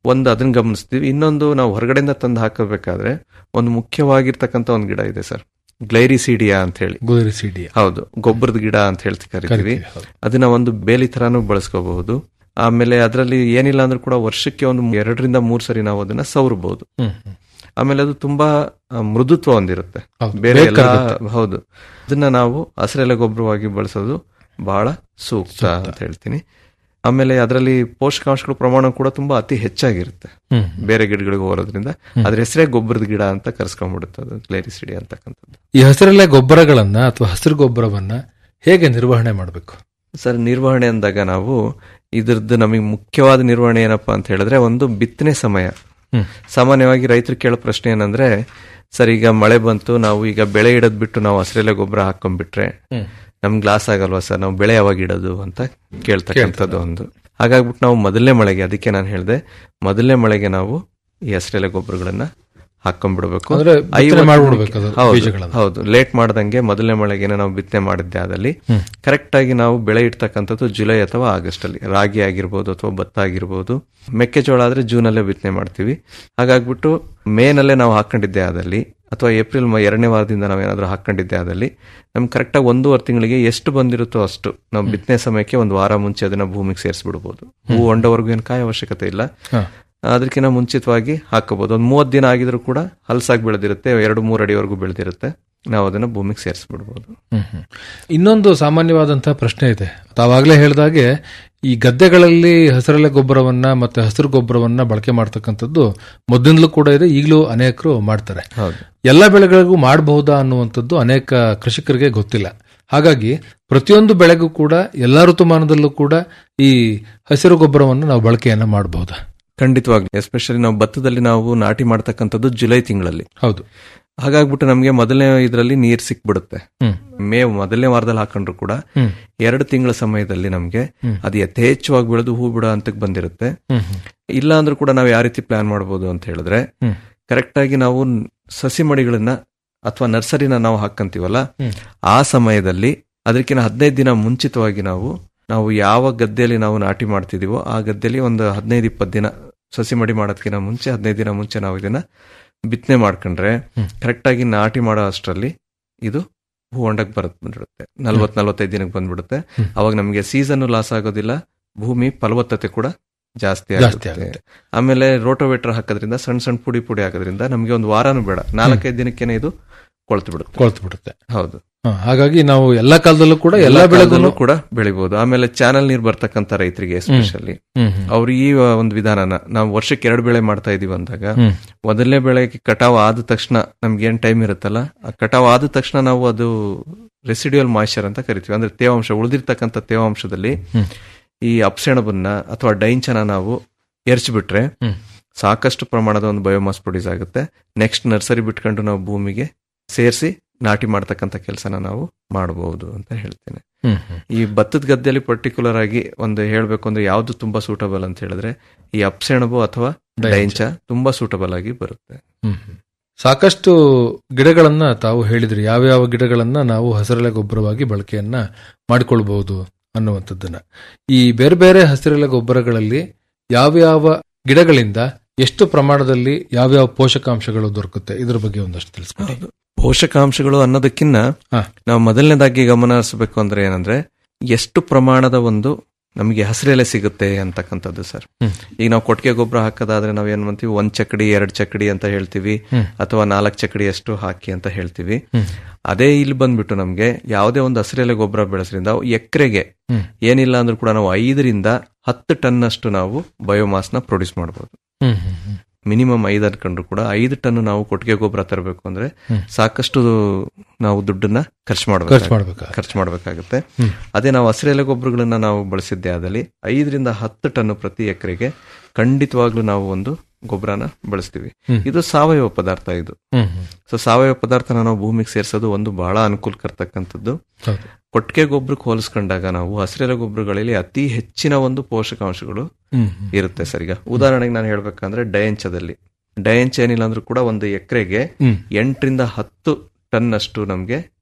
ಒಂದು ಅದನ್ನ ಗಮನಿಸ್ತೀವಿ ಇನ್ನೊಂದು ನಾವು ಹೊರಗಡೆಯಿಂದ ತಂದು ಹಾಕಬೇಕಾದ್ರೆ ಒಂದು ಮುಖ್ಯವಾಗಿರ್ತಕ್ಕಂಥ ಒಂದು ಗಿಡ ಇದೆ ಸರ್ ಗ್ಲೈರಿಸಿಡಿಯಾ ಅಂತ ಹೇಳಿ ಗುದಿರಿ ಸಿಡಿ ಹೌದು ಗೊಬ್ಬರದ ಗಿಡ ಅಂತ ಹೇಳ್ತಿ ಕರಿತೀವಿ ಅದನ್ನ ಒಂದು ಬೇಲಿ ತರಾನು ಬಳಸ್ಕೋಬಹುದು ಆಮೇಲೆ ಅದರಲ್ಲಿ ಏನಿಲ್ಲ ಅಂದ್ರೂ ಕೂಡ ವರ್ಷಕ್ಕೆ ಒಂದು ಎರಡರಿಂದ ಮೂರು ಸರಿ ನಾವು ಅದನ್ನ ಸವರಬಹುದು ಹ್ಮ್ ಹ್ಮ್. ಆಮೇಲೆ ಅದು ತುಂಬಾ ಆ, ಮೃದುತ್ವ ಹೊಂದಿರುತ್ತೆ ಹೌದು, ಬೇರೆ ಬೇಗ ಎಲ್ಲ ಕರಗುತ್ತೆ. ಹೌದು ಅದನ್ನ ನಾವು ಹಸಿರೆಲೆ ಗೊಬ್ಬರವಾಗಿ ಬಳಸೋದು ಬಹಳ ಸೂಕ್ತ ಅಂತ ಹೇಳ್ತೀನಿ ಆಮೇಲೆ ಅದರಲ್ಲಿ ಪೋಷಕಾಂಶಗಳ ಪ್ರಮಾಣ ಕೂಡ ತುಂಬಾ ಅತಿ ಹೆಚ್ಚಾಗಿರುತ್ತೆ ಹ್ಮ್. ಬೇರೆ ಗಿಡಗಳಿಗೆ ಹೋಗೋದ್ರಿಂದ ಅದ್ರ ಹೆಸರೇ ಗೊಬ್ಬರದ ಗಿಡ ಅಂತ ಕರ್ಸ್ಕೊಂಡ್ಬಿಡುತ್ತೆ ಅದು ಗ್ಲೇರಿಸಿಡಿ ಅಂತಕ್ಕಂಥದ್ದು ಈ ಹಸಿರೆಲೆ ಗೊಬ್ಬರಗಳನ್ನ ಅಥವಾ ಹಸಿರು ಗೊಬ್ಬರವನ್ನ ಹೇಗೆ ನಿರ್ವಹಣೆ ಮಾಡಬೇಕು ಸರ್ ನಿರ್ವಹಣೆ ಅಂದಾಗ ನಾವು ಇದ್ರದ್ದು ನಮಗೆ ಮುಖ್ಯವಾದ ನಿರ್ವಹಣೆ ಏನಪ್ಪಾ ಅಂತ ಹೇಳಿದ್ರೆ ಒಂದು ಬಿತ್ತನೆ ಸಮಯ ಹ್ಮ್. ಸಾಮಾನ್ಯವಾಗಿ ರೈತರು ಕೇಳೋ ಪ್ರಶ್ನೆ ಏನಂದ್ರೆ ಸರ್ ಈಗ ಮಳೆ ಬಂತು ನಾವು ಈಗ ಬೆಳೆ ಇಡೋದ್ ಬಿಟ್ಟು ನಾವು ಹಸಿರೆಲೆ ಗೊಬ್ಬರ ಹಾಕೊಂಡ್ಬಿಟ್ರೆ ನಮ್ಗೆ ಲಾಸ್ ಆಗಲ್ವಾ ಸರ್ ನಾವು ಬೆಳೆ ಯಾವಾಗ ಇಡೋದು ಅಂತ ಕೇಳ್ತಕ್ಕಂಥದ್ದು ಒಂದು ಹಾಗಾಗ್ಬಿಟ್ಟು ನಾವು ಮೊದಲನೇ ಮಳೆಗೆ ಅದಕ್ಕೆ ನಾನು ಹೇಳಿದೆ ಮೊದಲನೇ ಮಳೆಗೆ ನಾವು ಈ ಹಸಿರೆಲೆ ಗೊಬ್ಬರಗಳನ್ನ ಹಾಕೊಂಡ್ಬಿಡ್ಬೇಕು ಅಂದ್ರೆ ಬಿತ್ತನೆ ಐವತ್ತು ಮಾಡ್ಬಿಡ್ಬೇಕು ಅದು ಹೌದು, ಬೀಜಗಳನ್ನ. ಹೌದು ಲೇಟ್ ಮಾಡ್ದಂಗೆ ಮೊದಲನೇ ಮಳೆಗೆ ನಾವು ಬಿತ್ತನೆ ಮಾಡಿದ್ದೆ ಆದಲ್ಲಿ ಕರೆಕ್ಟ್ ಆಗಿ ನಾವು ಬೆಳೆ ಇಡ್ತಕ್ಕಂಥದ್ದು ಜುಲೈ ಅಥವಾ ಆಗಸ್ಟ್ ಅಲ್ಲಿ ರಾಗಿ ಆಗಿರ್ಬೋದು ಅಥವಾ ಭತ್ತ ಆಗಿರ್ಬೋದು ಮೆಕ್ಕೆಜೋಳ ಆದ್ರೆ ಜೂನ್ ಅಲ್ಲೇ ಬಿತ್ತನೆ ಮಾಡ್ತೀವಿ ಹಾಗಾಗ್ಬಿಟ್ಟು ಮೇ ನಲ್ಲೇ ನಾವು ಹಾಕೊಂಡಿದ್ದೆ ಆದಲ್ಲಿ ಅಥವಾ ಏಪ್ರಿಲ್ ಮ- ಎರಡನೇ ವಾರದಿಂದ ನಾವು ಏನಾದ್ರೂ ಹಾಕೊಂಡಿದ್ದೆ ಆದಲ್ಲಿ ನಮ್ಗೆ ಕರೆಕ್ಟಾಗಿ ಒಂದೂವರೆ ತಿಂಗಳಿಗೆ ಎಷ್ಟು ಬಂದಿರುತ್ತೋ ಅಷ್ಟು ನಾವು ಬಿತ್ತನೆ ಸಮಯಕ್ಕೆ ಒಂದು ವಾರ ಮುಂಚೆ ಅದನ್ನ ಭೂಮಿಗೆ ಸೇರಿಸ್ಬಿಡ್ಬೋದು ಹೂ ಹೊಂಡವರೆಗೂ ಏನು ಕಾಯ ಅವಶ್ಯಕತೆ ಇಲ್ಲ ಹಾ. ಅದಕ್ಕಿಂತ ಮುಂಚಿತವಾಗಿ ಹಾಕೋಬಹುದು ಒಂದು ಮೂವತ್ತು ದಿನ ಆಗಿದ್ರು ಕೂಡ ಹಲ್ಸಾಗಿ ಬೆಳೆದಿರುತ್ತೆ ಎರಡು ಮೂರು ಅಡಿವರೆಗೂ ಬೆಳೆದಿರುತ್ತೆ ನಾವು ಅದನ್ನ ಭೂಮಿಗೆ ಸೇರಿಸ್ಬಿಡ್ಬೋದು ಹ್ಮ್ ಹ್ಮ್. ಇನ್ನೊಂದು ಸಾಮಾನ್ಯವಾದಂತಹ ಪ್ರಶ್ನೆ ಇದೆ ತಾವಾಗಲೇ ಹೇಳಿದಾಗೆ ಈ ಗದ್ದೆಗಳಲ್ಲಿ ಹಸಿರೆಲೆ ಗೊಬ್ಬರವನ್ನ ಮತ್ತೆ ಹಸಿರು ಗೊಬ್ಬರವನ್ನ ಬಳಕೆ ಮಾಡ್ತಕ್ಕಂಥದ್ದು ಮೊದಲಿಂದಲೂ ಕೂಡ ಇದೆ ಈಗಲೂ ಅನೇಕರು ಮಾಡ್ತಾರೆ ಹೌದು ಎಲ್ಲ ಬೆಳೆಗಳಿಗೂ ಮಾಡಬಹುದಾ ಅನ್ನುವಂಥದ್ದು ಅನೇಕ ಕೃಷಿಕರಿಗೆ ಗೊತ್ತಿಲ್ಲ ಹಾಗಾಗಿ ಪ್ರತಿಯೊಂದು ಬೆಳೆಗೂ ಕೂಡ ಎಲ್ಲಾ ಋತುಮಾನದಲ್ಲೂ ಕೂಡ ಈ ಹಸಿರು ಗೊಬ್ಬರವನ್ನು ನಾವು ಬಳಕೆಯನ್ನ ಮಾಡಬಹುದಾ ಖಂಡಿತವಾಗ್ಲಿ ಎಸ್ಪೆಷಲಿ ನಾವು ಭತ್ತದಲ್ಲಿ ನಾವು ನಾಟಿ ಮಾಡ್ತಕ್ಕಂಥದ್ದು ಜುಲೈ ತಿಂಗಳಲ್ಲಿ ಹೌದು ಹಾಗಾಗ್ಬಿಟ್ಟು ನಮಗೆ ಮೊದಲನೇ ಇದರಲ್ಲಿ ನೀರ್ ಸಿಕ್ಬಿಡುತ್ತೆ ಹ್ಮ್ ಮೇ ಮೊದಲನೇ ವಾರದಲ್ಲಿ ಹಾಕೊಂಡ್ರು ಕೂಡ ಹ್ಮ್ ಎರಡು ತಿಂಗಳ ಸಮಯದಲ್ಲಿ ನಮಗೆ ಅದು ಯಥೇಚ್ಛವಾಗಿ ಬೆಳೆದು ಹೂ ಬಿಡೋ ಹಂತಕ್ಕೆ ಬಂದಿರುತ್ತೆ ಹ್ಮ್ ಹ್ಮ್ ಇಲ್ಲ ಅಂದ್ರೂ ಕೂಡ ನಾವು ಯಾವ ರೀತಿ ಪ್ಲಾನ್ ಮಾಡ್ಬೋದು ಅಂತ ಹೇಳಿದ್ರೆ ಹ್ಮ್. ಕರೆಕ್ಟ್ ಆಗಿ ನಾವು ಸಸಿ ಮಡಿಗಳನ್ನ ಅಥವಾ ನರ್ಸರಿನ ನಾವು ಹಾಕಂತೀವಲ್ಲ ಹ್ಮ್. ಆ ಸಮಯದಲ್ಲಿ ಅದಕ್ಕಿಂತ ಹದಿನೈದು ದಿನ ಮುಂಚಿತವಾಗಿ ನಾವು ನಾವು ಯಾವ ಗದ್ದೆಯಲ್ಲಿ ನಾವು ನಾಟಿ ಮಾಡ್ತಿದೀವೋ ಆ ಗದ್ದೆಯಲ್ಲಿ ಒಂದು ಹದಿನೈದು ಇಪ್ಪತ್ತು ದಿನ ಸಸಿ ಮಡಿ ಮಾಡೋದಕ್ಕಿಂತ ಮುಂಚೆ ಹದಿನೈದು ದಿನ ಮುಂಚೆ ನಾವು ಇದನ್ನ ಬಿತ್ತನೆ ಮಾಡ್ಕೊಂಡ್ರೆ ಹ್ಮ್. ಕರೆಕ್ಟ್ ಆಗಿ ನಾಟಿ ಮಾಡೋ ಅಷ್ಟರಲ್ಲಿ ಇದು ಹೂ ಹೊಂಡಕ್ಕೆ ಬರತ್ ಬಂದ್ಬಿಡುತ್ತೆ ನಲ್ವತ್ ನಲ್ವತ್ತೈದು ದಿನಕ್ಕೆ ಬಂದ್ಬಿಡುತ್ತೆ ಹ್ಮ್. ಅವಾಗ ನಮಗೆ ಸೀಸನ್ ಲಾಸ್ ಆಗೋದಿಲ್ಲ ಭೂಮಿ ಫಲವತ್ತತೆ ಕೂಡ ಜಾಸ್ತಿ ಜಾಸ್ತಿ ಆಗುತ್ತೆ ಆಗುತ್ತೆ. ಆಮೇಲೆ ರೋಟೋವೇಟರ್ ಹಾಕೋದ್ರಿಂದ ಸಣ್ಣ ಸಣ್ಣ ಪುಡಿ ಪುಡಿ ಹಾಕೋದ್ರಿಂದ ನಮಗೆ ಒಂದು ವಾರನೂ ಬೇಡ ನಾಲ್ಕೈದು ದಿನಕ್ಕೇನೆ ಇದು ಕೊಳ್ತು ಬಿಡುತ್ತೆ ಕೊಳ್ತು ಬಿಡುತ್ತೆ ಹೌದು ಹ, ಹಾಗಾಗಿ ನಾವು ಎಲ್ಲಾ ಕಾಲದಲ್ಲೂ ಕೂಡ ಎಲ್ಲಾ ಬೆಳೆಗೂ ಕಾಲದಲ್ಲೂ ಕೂಡ ಬೆಳಿಬಹುದು ಆಮೇಲೆ ಚಾನಲ್ ನೀರ್ ಬರ್ತಕ್ಕಂಥ ರೈತರಿಗೆ ಎಸ್ಪೆಷಲಿ ಹ್ಮ್ ಹ್ಮ್ ಅವ್ರು ಈ ಒಂದು ವಿಧಾನನ ನಾವು ವರ್ಷಕ್ಕೆ ಎರಡು ಬೆಳೆ ಮಾಡ್ತಾ ಇದೀವಿ ಅಂದಾಗ ಹ್ಮ್. ಮೊದಲನೇ ಬೆಳೆಗೆ ಕಟಾವ್ ಆದ ತಕ್ಷಣ ನಮ್ಗೆ ಏನ್ ಟೈಮ್ ಇರುತ್ತಲ್ಲ ಆ ಕಟಾವ್ ಆದ ತಕ್ಷಣ ನಾವು ಅದು ರೆಸಿಡ್ಯೂಯಲ್ ಮಾಯ್ಚರ್ ಅಂತ ಕರಿತೀವಿ ಅಂದ್ರೆ ತೇವಾಂಶ ಉಳಿದಿರ್ತಕ್ಕಂಥ ತೇವಾಂಶದಲ್ಲಿ ಹ್ಮ್. ಈ ಅಪ್ಸೆಣಬನ್ನ ಅಥವಾ ಡೈಂಚನ ನಾವು ಎರ್ಚ್ಬಿಟ್ರೆ ಹ್ಮ್. ಸಾಕಷ್ಟು ಪ್ರಮಾಣದ ಒಂದು ಬಯೋಮಾಸ್ ಪ್ರೊಡ್ಯೂಸ್ ಆಗುತ್ತೆ ನೆಕ್ಸ್ಟ್ ನರ್ಸರಿ ಬಿಟ್ಕೊಂಡು ನಾವು ಭೂಮಿಗೆ ಸೇರಿಸಿ ನಾಟಿ ಮಾಡ್ತಕ್ಕಂಥ ಕೆಲಸನ ನಾವು ಮಾಡಬಹುದು ಅಂತ ಹೇಳ್ತೇನೆ ಹ್ಮ್ ಹ್ಮ್. ಈ ಭತ್ತದ ಗದ್ದೆಯಲ್ಲಿ ಪರ್ಟಿಕ್ಯುಲರ್ ಆಗಿ ಒಂದು ಹೇಳ್ಬೇಕು ಅಂದ್ರೆ ಯಾವ್ದು ತುಂಬಾ ಸೂಟಬಲ್ ಅಂತ ಹೇಳಿದ್ರೆ ಈ ಅಪ್ಸೆಣಬು ಅಥವಾ ಡೈಂಚ. ಡೈಂಚ ತುಂಬಾ ಸೂಟಬಲ್ ಆಗಿ ಬರುತ್ತೆ ಹ್ಮ್ ಹ್ಮ್. ಸಾಕಷ್ಟು ಗಿಡಗಳನ್ನ ತಾವು ಹೇಳಿದ್ರಿ ಯಾವ್ಯಾವ ಗಿಡಗಳನ್ನ ನಾವು ಹಸಿರೆಲೆ ಗೊಬ್ಬರವಾಗಿ ಬಳಕೆಯನ್ನ ಮಾಡಿಕೊಳ್ಬಹುದು ಅನ್ನುವಂಥದ್ದನ್ನ ಈ ಬೇರೆ ಬೇರೆ ಹಸಿರೆಲೆ ಗೊಬ್ಬರಗಳಲ್ಲಿ ಯಾವ್ಯಾವ ಗಿಡಗಳಿಂದ ಎಷ್ಟು ಪ್ರಮಾಣದಲ್ಲಿ ಯಾವ್ಯಾವ ಪೋಷಕಾಂಶಗಳು ದೊರಕುತ್ತೆ ಇದ್ರ ಬಗ್ಗೆ ಒಂದಷ್ಟು ತಿಳಿಸ್ಕೊಡಿ ಪೋಷಕಾಂಶಗಳು ಅನ್ನೋದಕ್ಕಿಂತ ಹಾ. ನಾವು ಮೊದಲನೇದಾಗಿ ಗಮನ ಹರಿಸಬೇಕು ಅಂದ್ರೆ ಏನಂದ್ರೆ ಎಷ್ಟು ಪ್ರಮಾಣದ ಒಂದು ನಮಗೆ ಹಸಿರೆಲೆ ಸಿಗುತ್ತೆ ಅಂತಕ್ಕಂಥದ್ದು ಸರ್ ಹ್ಮ್. ಈಗ ನಾವು ಕೊಟ್ಟಿಗೆ ಗೊಬ್ಬರ ಹಾಕೋದಾದ್ರೆ ನಾವು ಏನ್ ಮಾಡ್ತೀವಿ ಒಂದ್ ಚಕಡಿ ಎರಡ್ ಚಕಡಿ ಅಂತ ಹೇಳ್ತೀವಿ ಹ್ಮ್. ಅಥವಾ ನಾಲ್ಕು ಚಕಡಿ ಅಷ್ಟು ಹಾಕಿ ಅಂತ ಹೇಳ್ತೀವಿ ಹ್ಮ್. ಅದೇ ಇಲ್ಲಿ ಬಂದ್ಬಿಟ್ಟು ನಮ್ಗೆ ಯಾವುದೇ ಒಂದು ಹಸಿರೆಲೆ ಗೊಬ್ಬರ ಬೆಳೆಸೋದ್ರಿಂದ ಎಕರೆಗೆ ಹ್ಮ್. ಏನಿಲ್ಲ ಅಂದ್ರೂ ಕೂಡ ನಾವು ಐದರಿಂದ ಹತ್ತು ಟನ್ ಅಷ್ಟು ನಾವು ಬಯೋಮಾಸ್ ನ ಪ್ರೊಡ್ಯೂಸ್ ಮಾಡಬಹುದು ಹ್ಮ್ ಹ್ಮ್ ಹ್ಮ್. ಮಿನಿಮಮ್ ಐದು ಅನ್ಕೊಂಡ್ರು ಕೂಡ ಐದು ಟನ್ ನಾವು ಕೊಟ್ಟಿಗೆ ಗೊಬ್ಬರ ತರಬೇಕು ಅಂದ್ರೆ ಹ್ಮ್. ಸಾಕಷ್ಟು ನಾವು ದುಡ್ಡನ್ನ ಖರ್ಚು ಖರ್ಚು ಮಾಡಬೇಕು ಮಾಡ್ಬೇಕಾ ಖರ್ಚು ಮಾಡಬೇಕಾಗುತ್ತೆ ಹ್ಮ್. ಅದೇ ನಾವು ಹಸಿರೆಲೆ ಗೊಬ್ಬರಗಳನ್ನ ನಾವು ಬಳಸಿದ್ದೆ ಆದಲ್ಲಿ ಐದರಿಂದ ಹತ್ತು ಟನ್ ಪ್ರತಿ ಎಕರೆಗೆ ಖಂಡಿತವಾಗ್ಲೂ ನಾವು ಒಂದು ಗೊಬ್ಬರನ ಬಳಸ್ತೀವಿ ಹ್ಮ್. ಇದು ಸಾವಯವ ಪದಾರ್ಥ ಇದು ಹ್ಮ್ ಹ್ಮ್. ಸೊ ಸಾವಯವ ಪದಾರ್ಥನ ನಾವು ಭೂಮಿಗೆ ಸೇರಿಸೋದು ಒಂದು ಬಹಳ ಅನುಕೂಲಕರ್ತಕ್ಕಂಥದ್ದು ಹೌದು. ಕೊಟ್ಟಿಗೆ ಗೊಬ್ಬರಕ್ಕೆ ಹೋಲಿಸ್ಕೊಂಡಾಗ ನಾವು ಹಸಿರೆಲೆ ಗೊಬ್ಬರಗಳಲ್ಲಿ ಅತಿ ಹೆಚ್ಚಿನ ಒಂದು ಪೋಷಕಾಂಶಗಳು ಹ್ಮ್ ಹ್ಮ್. ಇರುತ್ತೆ ಸರ್ ಈಗ ಉದಾಹರಣೆಗೆ ನಾನು ಹೇಳ್ಬೇಕಂದ್ರೆ ಡಯಂಚದಲ್ಲಿ ಡಯಂಚ ಏನಿಲ್ಲ ಅಂದ್ರೂ ಕೂಡ ಒಂದು ಎಕರೆಗೆ ಹ್ಮ್. ಎಂಟರಿಂದ ಹತ್ತು ಟನ್ ಅಷ್ಟು ನಮಗೆ